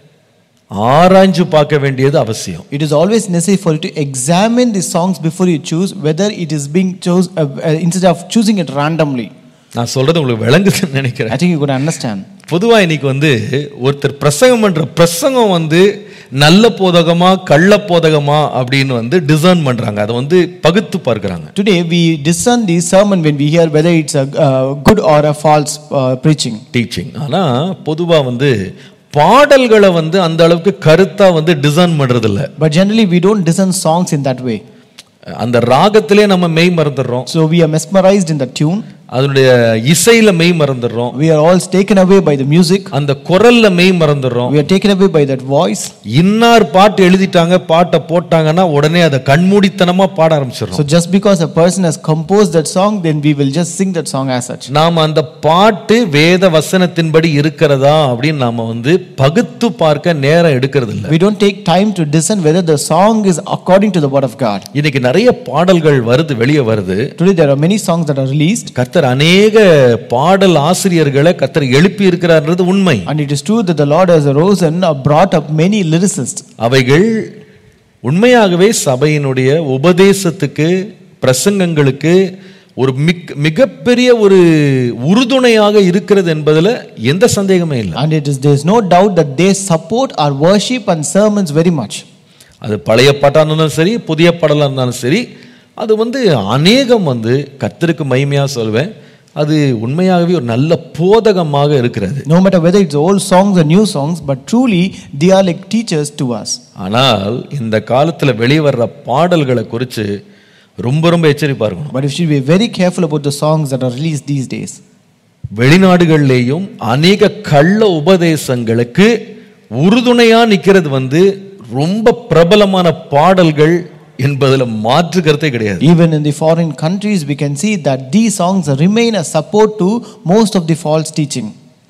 ஆராய்ஞ்சு பார்க்க வேண்டியது அவசியம் It is always necessary for you to examine the songs before you choose whether it is being chose uh, uh, instead of choosing it randomly. நான் சொல்றது உங்களுக்கு விளங்குதுன்னு நினைக்கிறேன் I think you could understand. பொதுவா இன்னைக்கு வந்து ஒருத்தர் பிரசங்கம் பண்ற பிரசங்கம் வந்து நல்ல போதகமா கள்ள போதகமா அப்படின்னு வந்து டிசைன் பண்றாங்க அதை வந்து பகுத்து பார்க்கறாங்க Today we discern the sermon when we hear whether it's a uh, good or a false uh, preaching. Teaching ஆனா பொதுவா வந்து பாடல்களை வந்து அந்த அளவுக்கு கருத்தா வந்து டிசைன் பண்றது இல்ல But generally we don't discern songs in that way. அந்த ராகத்திலே நம்ம மெய் மறந்துடுறோம் So we are mesmerized in the tune. அதனுடைய இசையில மெய் மறந்துடுறோம் We are all taken away by the music. அந்த குரல்ல மெய் மறந்துடுறோம் We are taken away by that voice. இன்னார் பாட்டு எழுதிட்டாங்க பாட்டை போட்டாங்கன்னா உடனே அதை கண்மூடித்தனமா பாட ஆரம்பிச்சிடுறோம் So just because a person has composed that song, then we will just sing that song as such. நாம் அந்த பாட்டு வேத வசனத்தின்படி இருக்கிறதா அப்படின்னு நாம வந்து பகுத்து பார்க்க நேரம் எடுக்கிறது இல்ல We don't take time to discern whether the song is according to the word of God. இன்னைக்கு நிறைய பாடல்கள் வருது வெளியே வருது Today there are many songs that are released, கர்த்தர் அநேக பாடல் ஆசிரியர்களை கர்த்தர் எழுப்பி இருக்கிறார்ன்றது உண்மை and it is true that the Lord has arisen or brought up many lyricists. அவைகள் உண்மையாகவே சபையினுடைய உபதேசத்துக்கு பிரசங்கங்களுக்கு ஒரு மிக் மிகப்பெரிய ஒரு உறுதுணையாக இருக்கிறது என்பதுல எந்த சந்தேகமே இல்லை And it is there is no doubt that they support our worship and sermons very much. அது பழைய பாட்டாக இருந்தாலும் சரி புதிய பாடலாக இருந்தாலும் சரி அது வந்து அநேகம் வந்து கர்த்தருக்கு மகிமையாக சொல்வேன் அது உண்மையாகவே ஒரு நல்ல போதகமாக இருக்கிறது No matter whether it's old songs or new songs, but truly they are like teachers to us. ஆனால் இந்த காலத்தில் வெளிவர்ற பாடல்களை குறித்து ரொம்ப ரொம்ப எச்சரிப்பா இருக்கணும் But we should be very careful about the songs that are released these days. வெளிநாடுகள்லேயும் அநேக கள்ள உபதேசங்களுக்கு உறுதுணையா நிற்கிறது வந்து ரொம்ப பிரபலமான பாடல்கள் என்பதில் மாற்று கருத்தே கிடையாது Even in the foreign countries, we can see that these songs remain a support to most of the false teaching.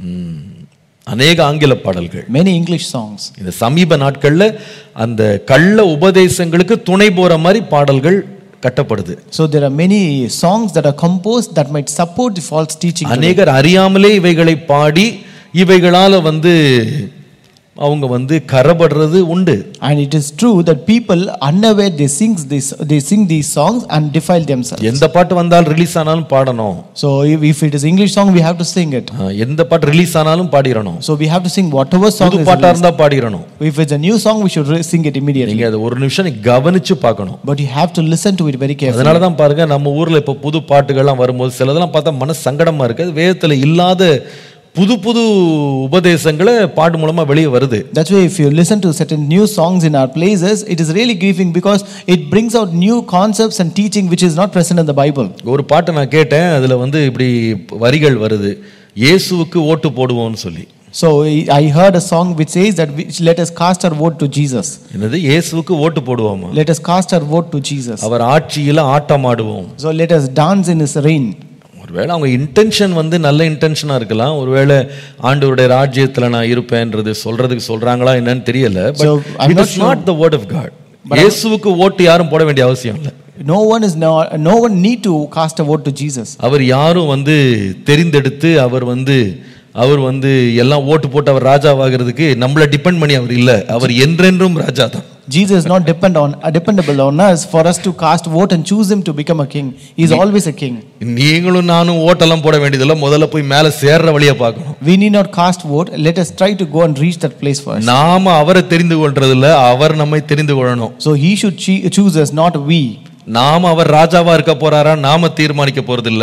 அநேக ஆங்கில பாடல்கள் Many English songs. இந்த சமீப நாட்கள்ல அந்த கள்ள உபதேசங்களுக்கு துணை போற மாதிரி பாடல்கள் கட்டப்படுது So there are many songs that are composed that might support the false teaching. today. அநேகர் அறியாமலே இவைகளை பாடி இவைகளால வந்து அவங்க வந்து கரபடுறது உண்டு And it is true that people unaware they sing this they sing these songs and defile themselves. எந்த பாட்டு வந்தாலும் ரிலீஸ் ஆனாலும் பாடணும் So if, if it is English song, we have to sing it. ஆ, எந்த பாட்டு ரிலீஸ் ஆனாலும் பாடிடணும் So we have to sing whatever song புது is பாட்டா released. இருந்தா பாடிடணும் If it's a new song, we should re- sing it immediately. நீங்க அதை ஒரு நிமிஷம் நீ கவனிச்சு பார்க்கணும் But you have to listen to it very carefully. அதனால தான் பாருங்க நம்ம ஊர்ல இப்ப புது பாட்டுகள்லாம் வரும்போது சிலதெல்லாம் பார்த்தா மன சங்கடமா இருக்கு அது வேதத்துல இல்லாத புது புது உபதேசங்களை பாட்டு மூலமா வெளியே வருது That's why if you listen to certain new songs in our places, it is really grieving because it brings out new concepts and teaching which is not present in the Bible. ஒரு பாட்டை நான் கேட்டேன் அதுல வந்து இப்படி வரிகள் வருது இயேசுவுக்கு ஓட்டு போடுவோம்னு சொல்லி So I heard a song which says that we, let us cast our vote to Jesus. என்னது இயேசுவுக்கு ஓட்டு போடுவோமா Let us cast our vote to Jesus. அவர் ஆட்சியில ஆட்டமாடுவோம் So let us dance in his reign. ஒருவேளை அவங்க இன்டென்ஷன் வந்து நல்ல இன்டென்ஷனா இருக்கலாம் ஒருவேளை ஆண்டவருடைய ராஜ்யத்துல நான் இருப்பேன்றது சொல்றதுக்கு சொல்றாங்களா என்னன்னு தெரியல So, I'm but not it is not the word of God இயேசுவுக்கு ஓட்டு யாரும் போட வேண்டிய அவசியம் இல்லை No one is no, no one need to cast a vote to Jesus. அவர் யாரும் வந்து தெரிந்தெடுத்து அவர் வந்து அவர் வந்து எல்லாம் ஓட்டு போட்டு அவர் ராஜாவாகிறதுக்கு நம்மள டிபெண்ட் பண்ணி அவர் இல்ல அவர் என்றென்றும் ராஜா தான் Jesus is not depend on uh, dependable on us for us to cast vote and choose him to become a king. He is always a king. நீங்களும் நானும் ஓட்டெல்லாம் போட வேண்டியதில்ல முதல்ல போய் மேல சேர்ற வழியை பார்க்கணும் We need not cast vote. Let us try to go and reach that place first. நாம அவரை தெரிந்து கொள்றதில்ல அவர் நம்மை தெரிந்து கொள்ளணும் So he should choo- choose us, not we. நாம அவர் ராஜாவா இருக்க போறாரா நாம தீர்மானிக்க போறதில்ல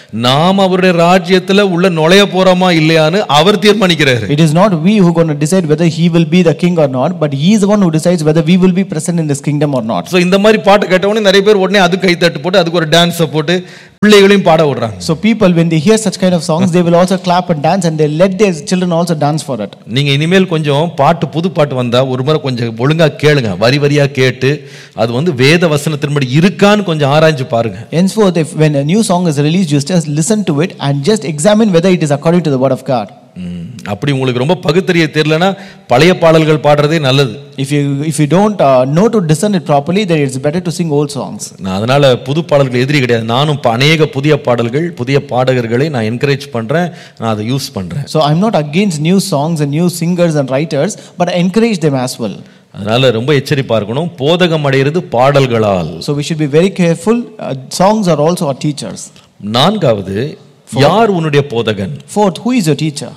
நாம அவருடைய ராஜ்யத்துல உள்ள நுழைய போறோமா இல்லையான்னு அவர் தீர்மானிக்கிறாரு It is not we who going to decide whether he will be the king or not, but he is the one who decides whether we will be present in this kingdom or not. So இந்த மாதிரி பாட்டு கேட்டவொடனே நிறைய பேர் உடனே அது கை தட்டு போட்டு அதுக்கு ஒரு டான்ஸை போட்டு பிள்ளைகளையும் பாட விடுறாங்க So people, when they hear such kind of songs, they will also clap and dance, and they let their children also dance for it. நீங்க இனிமேல் கொஞ்சம் பாட்டு புது பாட்டு வந்தா ஒரு முறை கொஞ்சம் ஒழுங்கா கேளுங்க வரி வரியா கேட்டு அது வந்து வேத வசனத்தின்படி இருக்கான்னு கொஞ்சம் ஆராய்ஞ்சு பாருங்க Henceforth, if when a new song is released, you just listen to it and just examine whether it is according to the word of God. ம், அப்படி உங்களுக்கு ரொம்ப பகுத்தறிய தெரியலனா பழைய பாடல்கள் பாடுறதே நல்லது If you if you don't uh, know to discern it properly, then it's better to sing old songs. நான் அதனால புது பாடல்கள் எதிரி கிடையாது நானும் ப- அநேக புதிய பாடல்கள் புதிய பாடகர்களை நான் என்கரேஜ் பண்றேன் நான் அதை யூஸ் பண்றேன் So I'm not against new songs and new singers and writers, but I encourage them as well. அதனால ரொம்ப எச்சரிப்பா இருக்கணும் போதகம் அடைகிறது பாடல்களால் So we should be very careful. Uh, songs are also our teachers. நான்காவது யார் உன்னுடைய போதகன் Fourth, who is your teacher?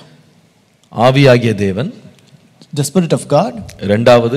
ஆவியாகிய தேவன் The Spirit of God. இரண்டாவது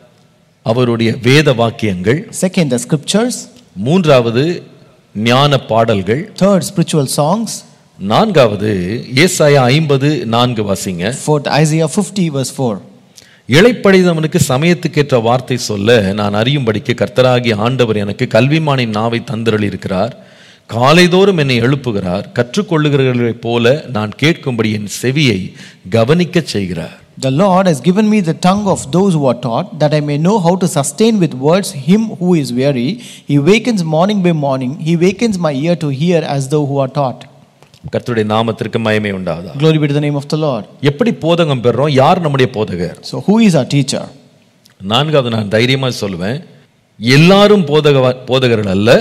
அவருடைய வேத வாக்கியங்கள் Second, the scriptures. மூன்றாவது ஞான பாடல்கள் Third, spiritual songs. நான்காவது ஏசாயா ஐம்பது நான்கு வாசிங்க Fourth, Isaiah 50, verse 4. இளைப்படைதவனுக்கு சமயத்துக்கேற்ற வார்த்தை சொல்ல நான் அறியும்படிக்கு கர்த்தராகிய ஆண்டவர் எனக்கு கல்விமானின் நாவை தந்திரளி இருக்கிறார் காலைதோறும் என்னை எழுப்புகிறார் கற்றுக்கொள்ளுகிறவர்களைப் போல நான் கேட்கும்படி என் செவியை கவனிக்கச் செய்கிறார் The Lord has given me the tongue of those who are taught, that I may know how to sustain with words him who is weary. He wakens morning by morning, he wakens my ear to hear as though who are taught. கர்த்தருடைய நாமத்திற்கு மயமே உண்டாதா Glory be to the name of the Lord. எப்படி போதகம் பெறுறோம் யார் நம்முடைய போதகர் So, who is our teacher? நான்காவது நான் தைரியமா சொல்லுவேன் எல்லாரும் போதக போதகர்கள் அல்ல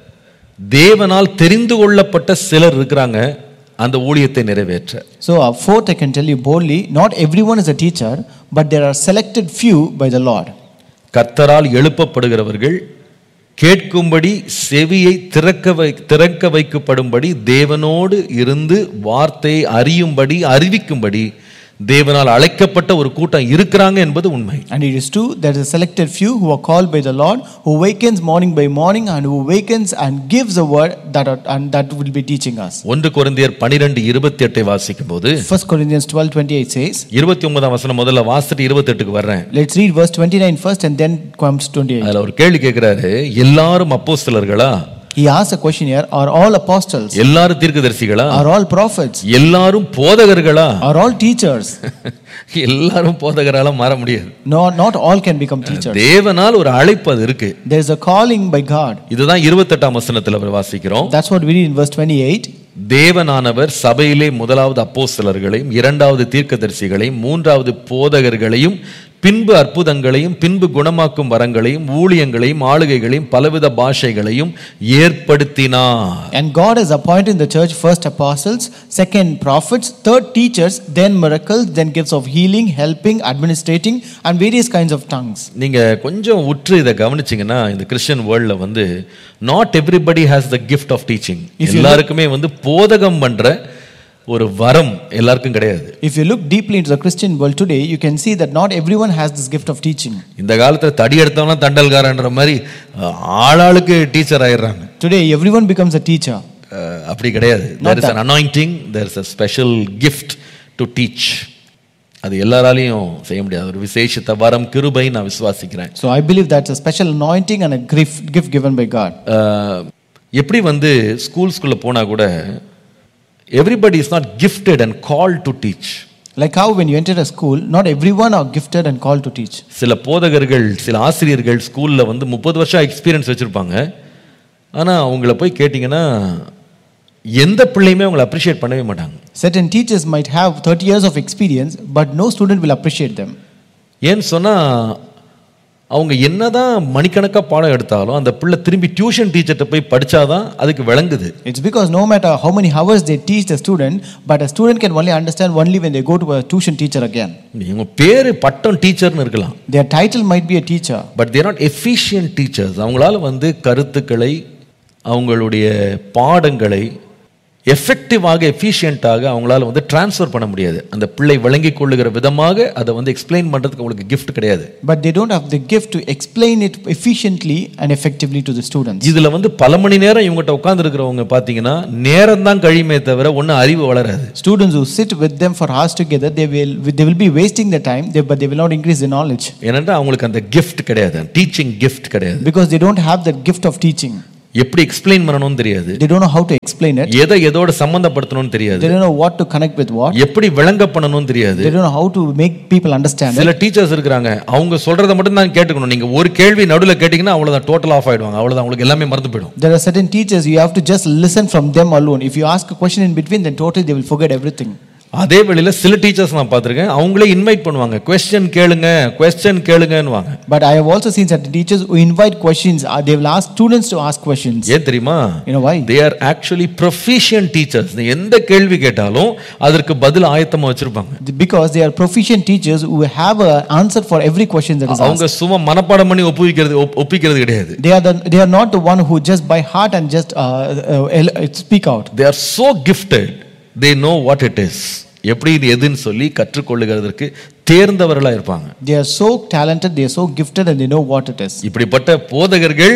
தேவனால் தெரிந்து கொள்ளப்பட்ட சிலர் இருக்கிறாங்க அந்த ஊழியத்தை நிறைவேற்ற So, uh, fourth, I can tell you boldly not everyone is a teacher, but there are selected few by the Lord. கர்த்தரால் எழுப்பப்படுகிறவர்கள் கேட்கும்படி செவியை திறக்க வை திறக்க வைக்கப்படும்படி தேவனோடு இருந்து வார்த்தையை அறியும்படி அறிவிக்கும்படி தேவனால் அழைக்கப்பட்ட ஒரு கூட்டம் இருக்கிறாங்க என்பது உண்மை And it is true, there is a selected few who are called by the Lord, who wakens morning by morning and who wakens and gives a word that are, and that will be teaching us. ஒன்று கொரிந்தியர் பனிரெண்டு இருபத்தி எட்டை வாசிக்கும் போது 1 Corinthians 12 28 says, இருபத்தி ஒன்பதாம் வசனம் முதல்ல வாசிட்டு இருபத்தி எட்டுக்கு வர்றேன் Let's read verse 29 first and then comes 28. அதுல ஒரு கேள்வி கேட்கிறாரு எல்லாரும் அப்போஸ்தலர்களா He asks a question here Are all apostles? எல்லாரும் தீர்க்கதரிசிகளா Are all prophets? எல்லாரும் போதகர்களா Are all teachers? எல்லாரும் போதகரால மாற முடியாது No, not all can become teachers. தேவனால் ஒரு அழைப்பு அது இருக்கு There is a calling by God. இதுதான் இருபத்தெட்டாம் வசனத்துல அவர் வாசிக்கிறோம் That's what we read in verse 28. தேவனானவர் சபையிலே முதலாவது அப்போஸ்தலர்களையும் இரண்டாவது தீர்க்கதரிசிகளையும் மூன்றாவது போதகர்களையும் பின்பு அற்புதங்களையும் பின்பு குணமாக்கும் வரங்களையும் ஊழியங்களையும் ஆளுகைகளையும் பலவித பாஷைகளையும் ஏற்படுத்தினார் And God has appointed in the church first apostles, second prophets, third teachers, then miracles, then gifts of healing, helping, administrating, and various kinds of tongues. நீங்க கொஞ்சம் உற்று இதை கவனிச்சீங்கன்னா இந்த கிறிஸ்டியன் வேர்ல்ட்ல வந்து not everybody has the gift of teaching எல்லாருக்குமே வந்து போதகம் பண்ற ஒரு வரம் எல்லாருக்கும் கிடையாது If you look deeply into the Christian world today, you can see that not everyone has this gift of teaching. இந்த காலத்துல தடி எடுத்தவனா தண்டல்காரன்ற மாதிரி அஹ், ஆளாளுக்கு டீச்சர் ஆயிடுறாங்க Today, everyone becomes a teacher. Ah, அப்படி கிடையாது there is an anointing there is a special gift to teach அது எல்லாராலையும் செய்ய முடியாது ஒரு விசேஷத்த வரம் கிருபை நான் விசுவாசிக்கிறேன் So I believe that's a special anointing and a gift, gift given by God. அஹ், எப்படி வந்து ஸ்கூல்ஸ்குள்ளே போனால் கூட everybody is not gifted and call to teach Like how when you enter a school, not everyone are gifted and called to teach. சில போதகர்கள் சில ஆசிரியர்கள் ஸ்கூலில் வந்து முப்பது வருஷம் எக்ஸ்பீரியன்ஸ் வச்சுருப்பாங்க ஆனால் அவங்கள போய் கேட்டிங்கன்னா எந்த பிள்ளையுமே அவங்கள அப்ரிஷியேட் பண்ணவே மாட்டாங்க Certain teachers might have 30 years of experience, but no student will appreciate them. ஏன்னு சொன்னால் அவங்க என்னதான் மணிக்கணக்காக பாடம் எடுத்தாலும் அந்த பிள்ளை திரும்பி டியூஷன் டீச்சர்கிட்ட போய் படிச்சாதான் அதுக்கு விளங்குது It's because no matter how many hours they teach the student, but a student can only understand only when they go to a tuition teacher again. இவங்க பேர் பட்டம் டீச்சர்னு இருக்கலாம் Their title might be a teacher, but they're not efficient teachers அவங்களால வந்து கருத்துக்களை அவங்களுடைய பாடங்களை எஃபெக்டிவாக எஃபிஷியண்ட்டாக அவங்களால வந்து ட்ரான்ஸ்ஃபர் பண்ண முடியாது அந்த பிள்ளை விளங்கி கொள்ளுகிற விதமாக அதை வந்து எக்ஸ்பிளைன் பண்ணுறதுக்கு அவங்களுக்கு கிஃப்ட் கிடையாது but they don't have the gift to explain it efficiently and effectively to the students. இதில் வந்து பல மணி நேரம் இவங்ககிட்ட உட்காந்துருக்கிறவங்க பார்த்தீங்கன்னா நேரம் தான் கழியுமே தவிர ஒன்றும் அறிவு வளராது Students who sit with them for hours together, they will, they will be wasting their time, they, but they will not increase their knowledge ஏனென்றால் அவங்களுக்கு அந்த கிஃப்ட் கிடையாது டீச்சிங் கிஃப்ட் கிடையாது because they don't have that gift of teaching. எப்படி explain பண்ணணும்னு தெரியாது They don't know how to explain it, எதை எதோட சம்பந்தப்படுத்தணும்னு தெரியாது they don't know what to connect with what, எப்படி விளங்க பண்ணணும்னு தெரியாது they don't know how to make people understand it. சில டீச்சர்ஸ் இருக்கிறாங்க அவங்க சொல்றத மட்டும் தான் கேட்டுக்கணும் நீங்க ஒரு கேள்வி நடுவில் கேட்டீங்கன்னா அவ்வளவுதான் டோட்டல் ஆஃப் ஆயிடுவாங்க அவ்வளவுதான் உங்களுக்கு எல்லாமே மறந்து போயிடும் There are certain teachers you have to just listen from them alone. If you ask a question in between, then totally they will forget everything. அதே வேளையில சில டீச்சர்ஸ் நான் பார்த்திருக்கேன் அவங்களே இன்வைட் பண்ணுவாங்க கொஸ்டின் கேளுங்க கொஸ்டின் கேளுங்கன்னுவாங்க But I have also seen certain teachers who invite questions. uh, They will ask students to ask questions. ஏன் தெரியுமா You know why? They are actually proficient teachers எந்த கேள்வி கேட்டாலும் அதற்கு பதில் ஆயத்தமா வச்சிருப்பாங்க Because they are proficient teachers who have an answer for every question that is asked. அவங்க சும்மா மனப்பாடம் பண்ணி ஒப்புவிக்கிறது ஒப்- ஒப்பிக்கிறது கிடையாது They are, the, they are not the one who just by heart and just uh, uh, el- uh, speak out. They are so gifted they know what it is எப்படி இது எதுன்னு சொல்லி கற்றுக்கொள்ளுகிறதற்கு தேர்ந்தவர்களா இருப்பாங்க They are so talented, they are so gifted, and they know what it is. இப்படிப்பட்ட போதகர்கள்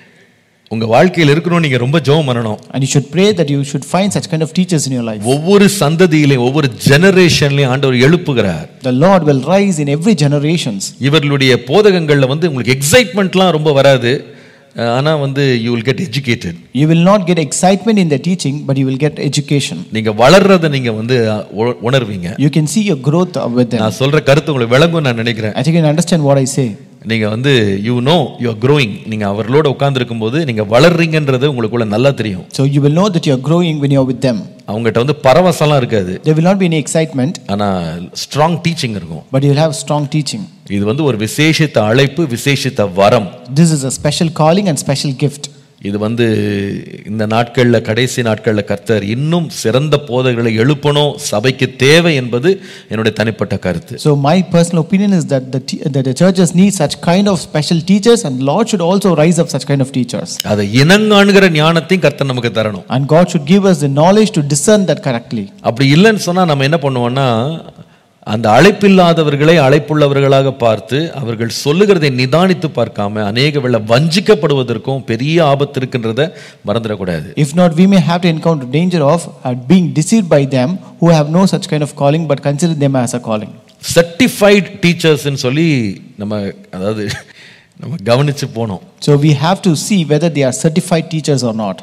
உங்க வாழ்க்கையில் இருக்கணும் நீங்க ரொம்ப ஜெபம் பண்ணணும் And you should pray that you should find such kind of teachers in your life. ஒவ்வொரு சந்ததியிலையும் ஒவ்வொரு ஜெனரேஷன்லையும் ஆண்டவர் எழுப்புகிறார் The Lord will rise in every generations. இவர்களுடைய போதகங்கள்ல வந்து உங்களுக்கு எக்ஸைட்மெண்ட்லாம் ரொம்ப வராது அஹ், ஆனா வந்து you will get educated You will not get excitement in the teaching, but you will get education. நீங்க வளர்றதை நீங்க வந்து அஹ், உ- உணர்வீங்க You can see your growth uh, with them. நான் சொல்ற கருத்து உங்களுக்கு விளங்கும் நான் நினைக்கிறேன் I think you can understand what I say. நீங்க வந்து you know you are growing நீங்க அவர்களோட உட்கார்ந்துருக்கும் போது நீங்க வளர்றீங்கன்றது உங்களுக்குள்ள நல்லா தெரியும் So you will know that you are growing when you are with them. அவங்ககிட்ட வந்து பரவசம்லாம் இருக்காது There will not be any excitement, ஆனா ஸ்ட்ராங் டீச்சிங் இருக்கும் but you will have strong teaching. இது வந்து ஒரு விசேஷித்த அழைப்பு விசேஷித்த வரம் This is a special calling and special gift. இது வந்து இந்த நாட்கள்ல கடைசி நாட்கள்ல கர்த்தர் இன்னும் சிறந்த போதகர்களை எழுப்பணும் சபைக்கு தேவை என்பது என்னுடைய தனிப்பட்ட கருத்து So my personal opinion is that the, te- that the churches need such kind of special teachers and Lord should also rise up such kind of teachers. அதை இனங்காணுகிற ஞானத்தையும் கர்த்தர் நமக்கு தரணும் And God should give us the knowledge to discern that correctly. அப்படி இல்லைன்னு சொன்னா நம்ம என்ன பண்ணுவோம்னா அந்த அழைப்பில்லாதவர்களை அழைப்புள்ளவர்களாக பார்த்து அவர்கள் சொல்லுகிறதை நிதானித்து பார்க்காம அநேக வேளை வஞ்சிக்கப்படுவதற்கும் பெரிய ஆபத்து இருக்கின்றத மறந்துடக்கூடாது If not, we may have to encounter danger of uh, being deceived by them who have no such kind of calling but consider them as a calling. Certified டீச்சர்ஸ்ன்னு சொல்லி நம்ம அதாவது நம்ம கவனிச்சு போனோம் So we have to see whether they are certified teachers or not.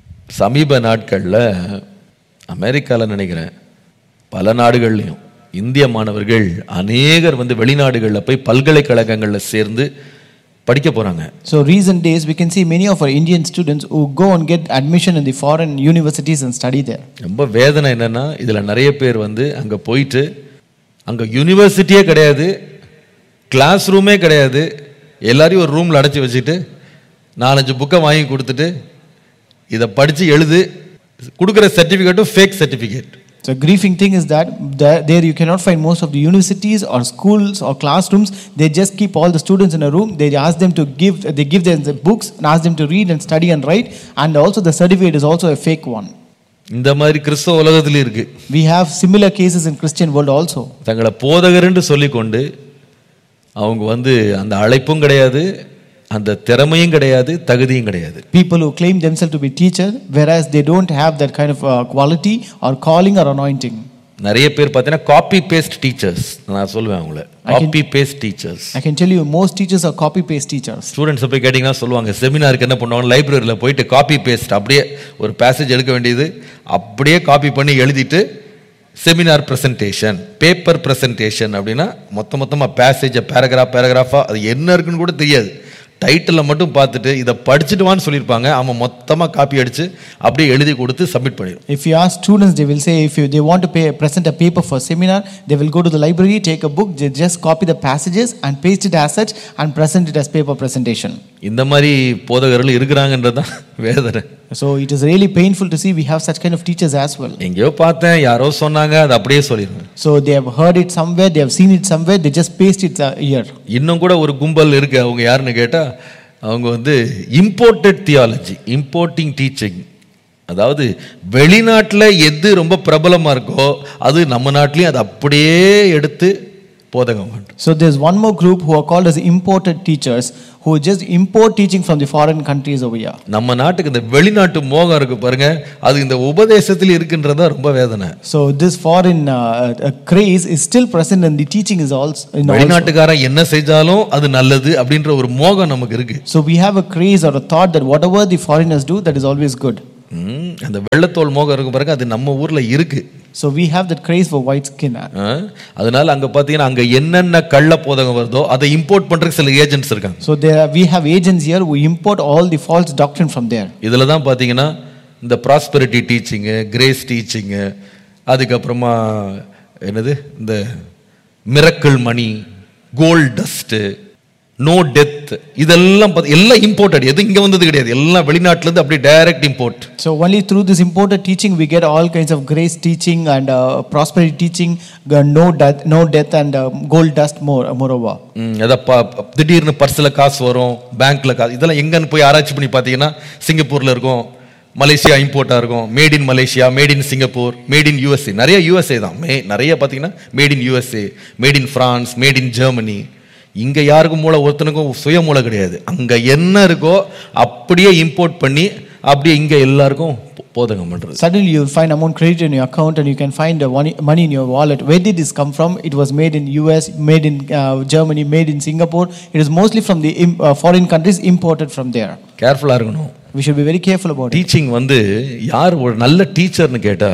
சமீப நாட்களில் அமெரிக்காவில் நினைக்கிறேன் பல நாடுகள்லையும் இந்திய மாணவர்கள் அநேகர் வந்து வெளிநாடுகளில் போய் பல்கலைக்கழகங்களில் சேர்ந்து படிக்க போகிறாங்க So recent days we can see many of our Indian students who go and get admission in the foreign universities and study there. ரொம்ப வேதனை என்னன்னா இதில் நிறைய பேர் வந்து அங்கே போயிட்டு அங்கே யூனிவர்சிட்டியே கிடையாது கிளாஸ் ரூமே கிடையாது எல்லாரையும் ஒரு ரூமில் அடைச்சி வச்சுட்டு நாலஞ்சு புக்கை வாங்கி கொடுத்துட்டு இதை படித்து எழுது கொடுக்குற சர்டிஃபிகேட்டும் fake certificate So grieving thing is that there, there you cannot find most of the universities or schools or classrooms. They just keep all the students in a room. They ask them to give they give them the books and ask them to read and study and write. And also the certificate is also a fake one. இந்த மாதிரி கிறிஸ்தவ உலகத்தில் இருக்கு We have similar cases in Christian world also. தங்களை போதகர்ன்னு சொல்லிக்கொண்டு அவங்க வந்து அந்த அழைப்பும் கிடையாது அந்த திறமையும் கிடையாது தகுதியும் கிடையாது People who claim themselves to be teacher, whereas they don't have that kind of uh, quality or calling or anointing. நிறைய பேர் பார்த்தீங்கன்னா காப்பி பேஸ்ட் டீச்சர்ஸ் நான் சொல்லுவேன் அவங்கள copy paste teachers I can tell you, most teachers are copy paste teachers. ஸ்டூடெண்ட்ஸை போய் கேட்டிங்கன்னா சொல்லுவாங்க செமினாருக்கு என்ன பண்ணுவாங்க லைப்ரரியில் போயிட்டு காப்பி பேஸ்ட் அப்படியே ஒரு பேசேஜ் எடுக்க வேண்டியது அப்படியே காப்பி பண்ணி எழுதிட்டு செமினார் ப்ரெசன்டேஷன் பேப்பர் ப்ரெசன்டேஷன் அப்படின்னா மொத்த மொத்தமாக பேசேஜை பேராகிராஃப் பேராகிராஃபாக அது என்ன இருக்குன்னு கூட தெரியாது டைட்டிலில் மட்டும் பார்த்துட்டு இதை படிச்சுட்டு வான்னு சொல்லியிருப்பாங்க அவன் மொத்தமாக காப்பி அடித்து அப்படியே எழுதி கொடுத்து சப்மிட் பண்ணிடும் If you ask students, they will say if you, they want to pay, present a paper for seminar, they will go to the library, take a book, they just copy the passages and paste it as such and present it as paper presentation. இந்த மாதிரி போதகர்கள் இருக்கிறாங்கன்றது தான் வேதனை So it is really painful to see we have such kind of teachers as well. எங்கேயோ பார்த்தேன் யாரோ சொன்னாங்க அது அப்படியே சொல்லிடுவேன் So they have heard it somewhere, they have seen it somewhere, they just paste it uh, here. இன்னும் கூட ஒரு கும்பல் இருக்கு அவங்க யாருன்னு கேட்டா அவங்க வந்து இம்போர்ட்டட் தியாலஜி இம்போர்ட்டிங் டீச்சிங் அதாவது வெளிநாட்டில் எது ரொம்ப பிரபலமாக இருக்கோ அது நம்ம நாட்டிலையும் அதை அப்படியே எடுத்து போதகம் வேண்டும் So there's one more group who are called as imported teachers who just import teaching from the foreign countries over here. நம்ம நாட்டுக்கு இந்த வெளிநாட்டு மோகம் இருக்கு பாருங்க அது இந்த உபதேசத்தில் இருக்குன்றதா ரொம்ப வேதனை So this foreign uh, uh, craze is still present and the teaching is also, in also. வெளிநாட்டுக்காரன் என்ன செஞ்சாலும் அது நல்லது அப்படின்ற ஒரு மோகம் நமக்கு இருக்கு So we have a craze or a thought that whatever the foreigners do, that is always good. ம், அந்த வெள்ளத்தோல் மோகம் இருக்கு பாருங்க அது நம்ம ஊர்ல இருக்கு So we have that craze for white skin. ஆ? அதனால அங்க பாத்தீங்கன்னா அங்க என்னென்ன கள்ள போதகம் வருதோ அதை இம்போர்ட் பண்றதுக்கு சில ஏஜென்ட்ஸ் இருக்காங்க So there are, we have agents here who import all the false doctrine from there. இதுல தான் பாத்தீங்கன்னா இந்த ப்ராஸ்பெரிட்டி டீச்சிங்கு கிரேஸ் டீச்சிங்கு அதுக்கப்புறமா என்னது இந்த miracle money gold dust no death இதெல்லாம் பாத்தி- எல்லாம் இம்போர்ட்டட் எது இங்க வந்தது கிடையாது எல்லாம் வெளிநாட்டுல இருந்து அப்படியே direct import So only through this imported teaching we get all kinds of grace teaching and uh, prosperity teaching, uh, no death, no death and uh, gold dust more moreover. எதை ப- ப- திடீர்னு பர்ஸில் காசு வரும் பேங்க்ல காசு இதெல்லாம் எங்கன்னு போய் ஆராய்ச்சி பண்ணி பார்த்தீங்கன்னா சிங்கப்பூர்ல இருக்கும் மலேசியா இம்போர்ட்டாக இருக்கும் made in Malaysia made in Singapore made in USA நிறைய யூஎஸ்ஏ தான் மே நிறைய பார்த்தீங்கன்னா made in USA made in France made in Germany இங்கே யாருக்கும் மூளை ஒருத்தனுக்கும் சுய மூளை கிடையாது அங்கே என்ன இருக்கோ அப்படியே இம்போர்ட் பண்ணி அப்படியே இங்கே எல்லாருக்கும் போ- போதகம் பண்ணுறது Suddenly you will find amount credited in your account and you can find the money money in your wallet. Where did this come from? It was made in US, made in uh, Germany, made in Singapore. It is mostly from the im- uh, foreign countries imported from there. கேர்ஃபுல்லாக இருக்கணும் We should be very careful about it. Teaching வந்து யார் ஒரு நல்ல டீச்சர்னு கேட்டா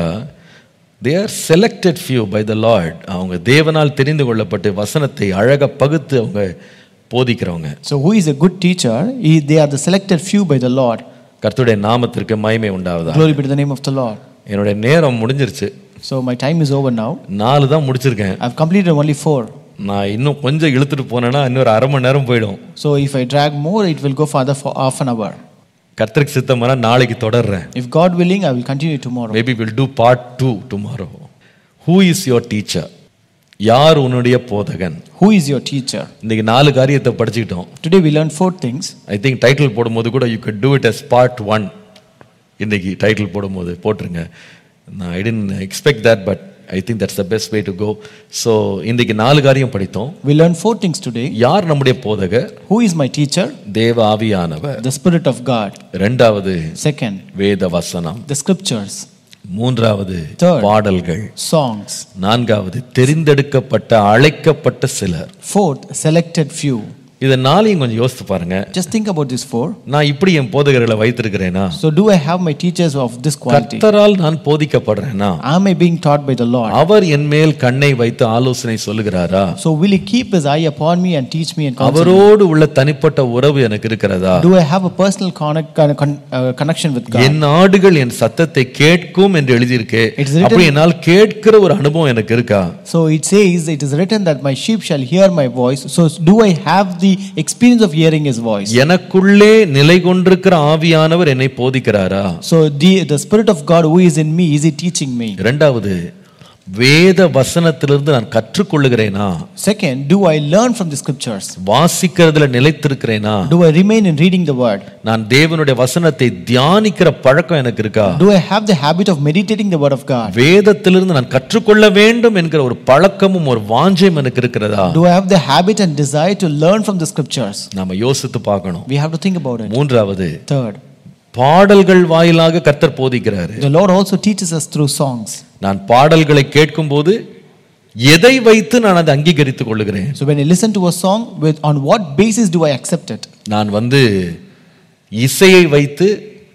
they are selected few by the Lord அவங்க தேவனால் தெரிந்து கொள்ளப்பட்டு வசனத்தை அழக பகுத்து அவங்க போதிக்கிறவங்க So who is a good teacher? He, they are the selected few by the Lord. கர்த்தருடைய நாமத்திற்கு மகிமை உண்டாவதா Glory be to the name of the Lord. என்னுடைய நேரம் முடிஞ்சிருச்சு So my time is over now. நாலு தான் முடிச்சிருக்கேன் I've completed only four. நான் இன்னும் கொஞ்சம் இழுத்துட்டு போனேன்னா இன்னொரு அரை மணி நேரம் போயிடும் So if I drag more, it will go further for half an hour. கர்த்தருக்கு சித்தமானா நாளைக்கு தொடர்றேன் If God willing, I will continue tomorrow. Maybe will do part two tomorrow who is your teacher யார் உன்னுடைய போதகன் Who is your teacher? இன்னைக்கு நாலு காரியத்தை படிச்சுக்கிட்டோம் Today we learned four things. I think title போடும்போது கூட you could do it as part one இன்னைக்கு title போடும்போது போட்டுருங்க நான் I tend expect that but I think that's the best way to go so இன்னைக்கு நாலு காரியம் படித்தோம் We learned four things today. யார் நம்முடைய போதகர் Who is my teacher? தேவ ஆவியானவர் The Spirit of God. ரெண்டாவது Second, வேத வசனம் the scriptures. மூன்றாவது Third. பாடல்கள் Songs. நான்காவது தெரிந்தெடுக்கப்பட்ட அழைக்கப்பட்ட சிலர் Fourth, selected few. இதை நாளையும் கொஞ்சம் யோசித்து பாருங்க Just think about these four. நான் இப்படி என் போதகர்களை வைத்திருக்கிறேனா So, do I have my teachers of this quality? கர்த்தரால் நான் போதிக்கப்படுறேனா Am I being taught by the Lord? அவர் என் மேல் கண்ணை வைத்து ஆலோசனை சொல்லுகிறாரா So, will He keep His eye upon me and teach me and counsel me? அவரோடு உள்ள தனிப்பட்ட உறவு எனக்கு இருக்கிறதா Do I have a personal connect, con- con- uh, connection with God? என் ஆடுகள் என் சத்தத்தை கேட்கும் என்று எழுதியிருக்கு It's written- அப்படி என்னால் கேட்கிற ஒரு அனுபவம் எனக்கு இருக்கா So it says, it is written that my sheep shall hear my voice. So do I have the experience of hearing his voice? எனக்குள்ளே நிலை கொண்டிருக்கிற ஆவியானவர் என்னை போதிக்கிறாரா So the, the Spirit of God who is in me, is he teaching me? இரண்டாவது வேத வசனத்திலிருந்து நான் கற்றுக்கொள்ளுகிறேனா Second, do I learn from the scriptures? வாசிக்கிறதுல நிலைத்திருக்கிறேனா Do I remain in reading the word? நான் தேவனுடைய வசனத்தை தியானிக்கிற பழக்கம் எனக்கு இருக்கா Do I have the habit of meditating the word of God? வேதத்திலிருந்து நான் கற்றுக்கொள்ள வேண்டும் என்கிற ஒரு பழக்கமும் ஒரு வாஞ்சையும் எனக்கு இருக்கிறதா Do I have the habit and desire to learn from the scriptures? நாம யோசித்து பார்க்கணும் We have to think about it. மூன்றாவது Third, பாடல்கள் வாயிலாக கர்த்தர் போதிக்கிறாரு the Lord also teaches us through songs. நான் பாடல்களை கேட்கும்போது எதை வைத்து நான் அதை அங்கீகரித்துக் கொள்ளுகிறேன் So when I listen to a song, with on what basis do I accept it? நான் வந்து இசையை வைத்து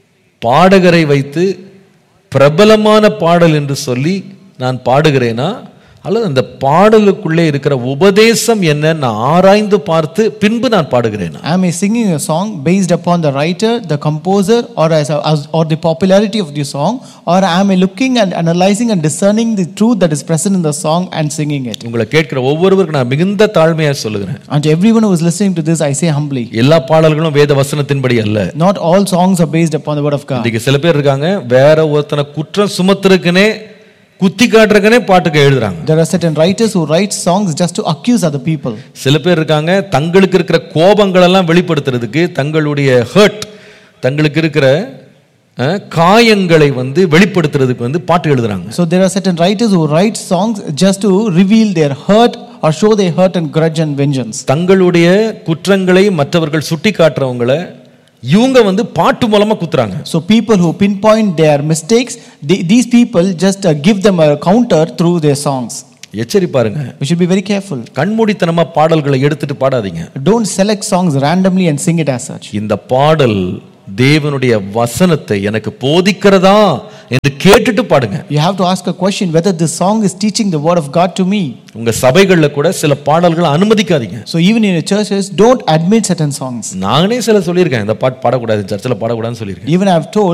பாடகரை வைத்து பிரபலமான பாடல் என்று சொல்லி நான் பாடுகிறேனா அல்லது அந்த பாடலுக்குள்ளே இருக்கிற உபதேசம் என்ன நான் ஆராய்ந்து பார்த்து பின்பு நான் பாடுகிறேனா Am I singing a song based upon the writer, the composer, or as, as or the popularity of the song, or am I looking and analyzing and discerning the truth that is present in the song and singing it? உங்களை கேட்கிற ஒவ்வொருவருக்கும் நான் மிகுந்த தாழ்மையா சொல்லுகிறேன் And to everyone who is listening to this, I say humbly, எல்லா பாடல்களும் வேத வசனத்தின்படி அல்ல not all songs are based upon the word of God. இன்னைக்கு சில பேர் இருக்காங்க வேற ஒருத்தனை குற்றம் சுமத்துறதுக்குனே குத்தி காட்டுறதுக்குனே பாட்டுக்கு எழுதுறாங்க There are certain writers who write songs just to accuse other people. சில பேர் இருக்காங்க தங்களுக்கு இருக்கிற கோபங்கள் எல்லாம் வெளிப்படுத்துறதுக்கு தங்களுடைய ஹர்ட் தங்களுக்கு இருக்கிற அஹ், காயங்களை வந்து வெளிப்படுத்துறதுக்கு வந்து பாட்டு எழுதுறாங்க So there are certain writers who write songs just to reveal their hurt or show their hurt and grudge and vengeance. தங்களுடைய குற்றங்களை மற்றவர்கள் சுட்டி காட்டுறவங்கள இவங்க வந்து பாட்டு மூலமா குத்துறாங்க So people who pinpoint their mistakes, they, these people just uh, give them a counter through their songs. எச்சரி பாருங்க We should be very careful. கண்மூடித்தனமா பாடல்களை எடுத்துட்டு பாடாதீங்க Don't select songs randomly and sing it as such. இந்த பாடல் தேவனுடைய வசனத்தை எனக்கு போதிக்கிறதா என்று கேட்டுட்டு பாடுங்க You have to ask a question whether this song is teaching the word of God to me. உங்க சபைகள்ல கூட சில பாடல்களை அனுமதிக்காதீங்க So even in your churches, don't admit certain songs. நானே சில சொல்லியிருக்கேன் இந்த பாட்டு பாடக்கூடாது சர்ச்சில் பாடக்கூடாதுன்னு சொல்லியிருக்கேன் Even I have told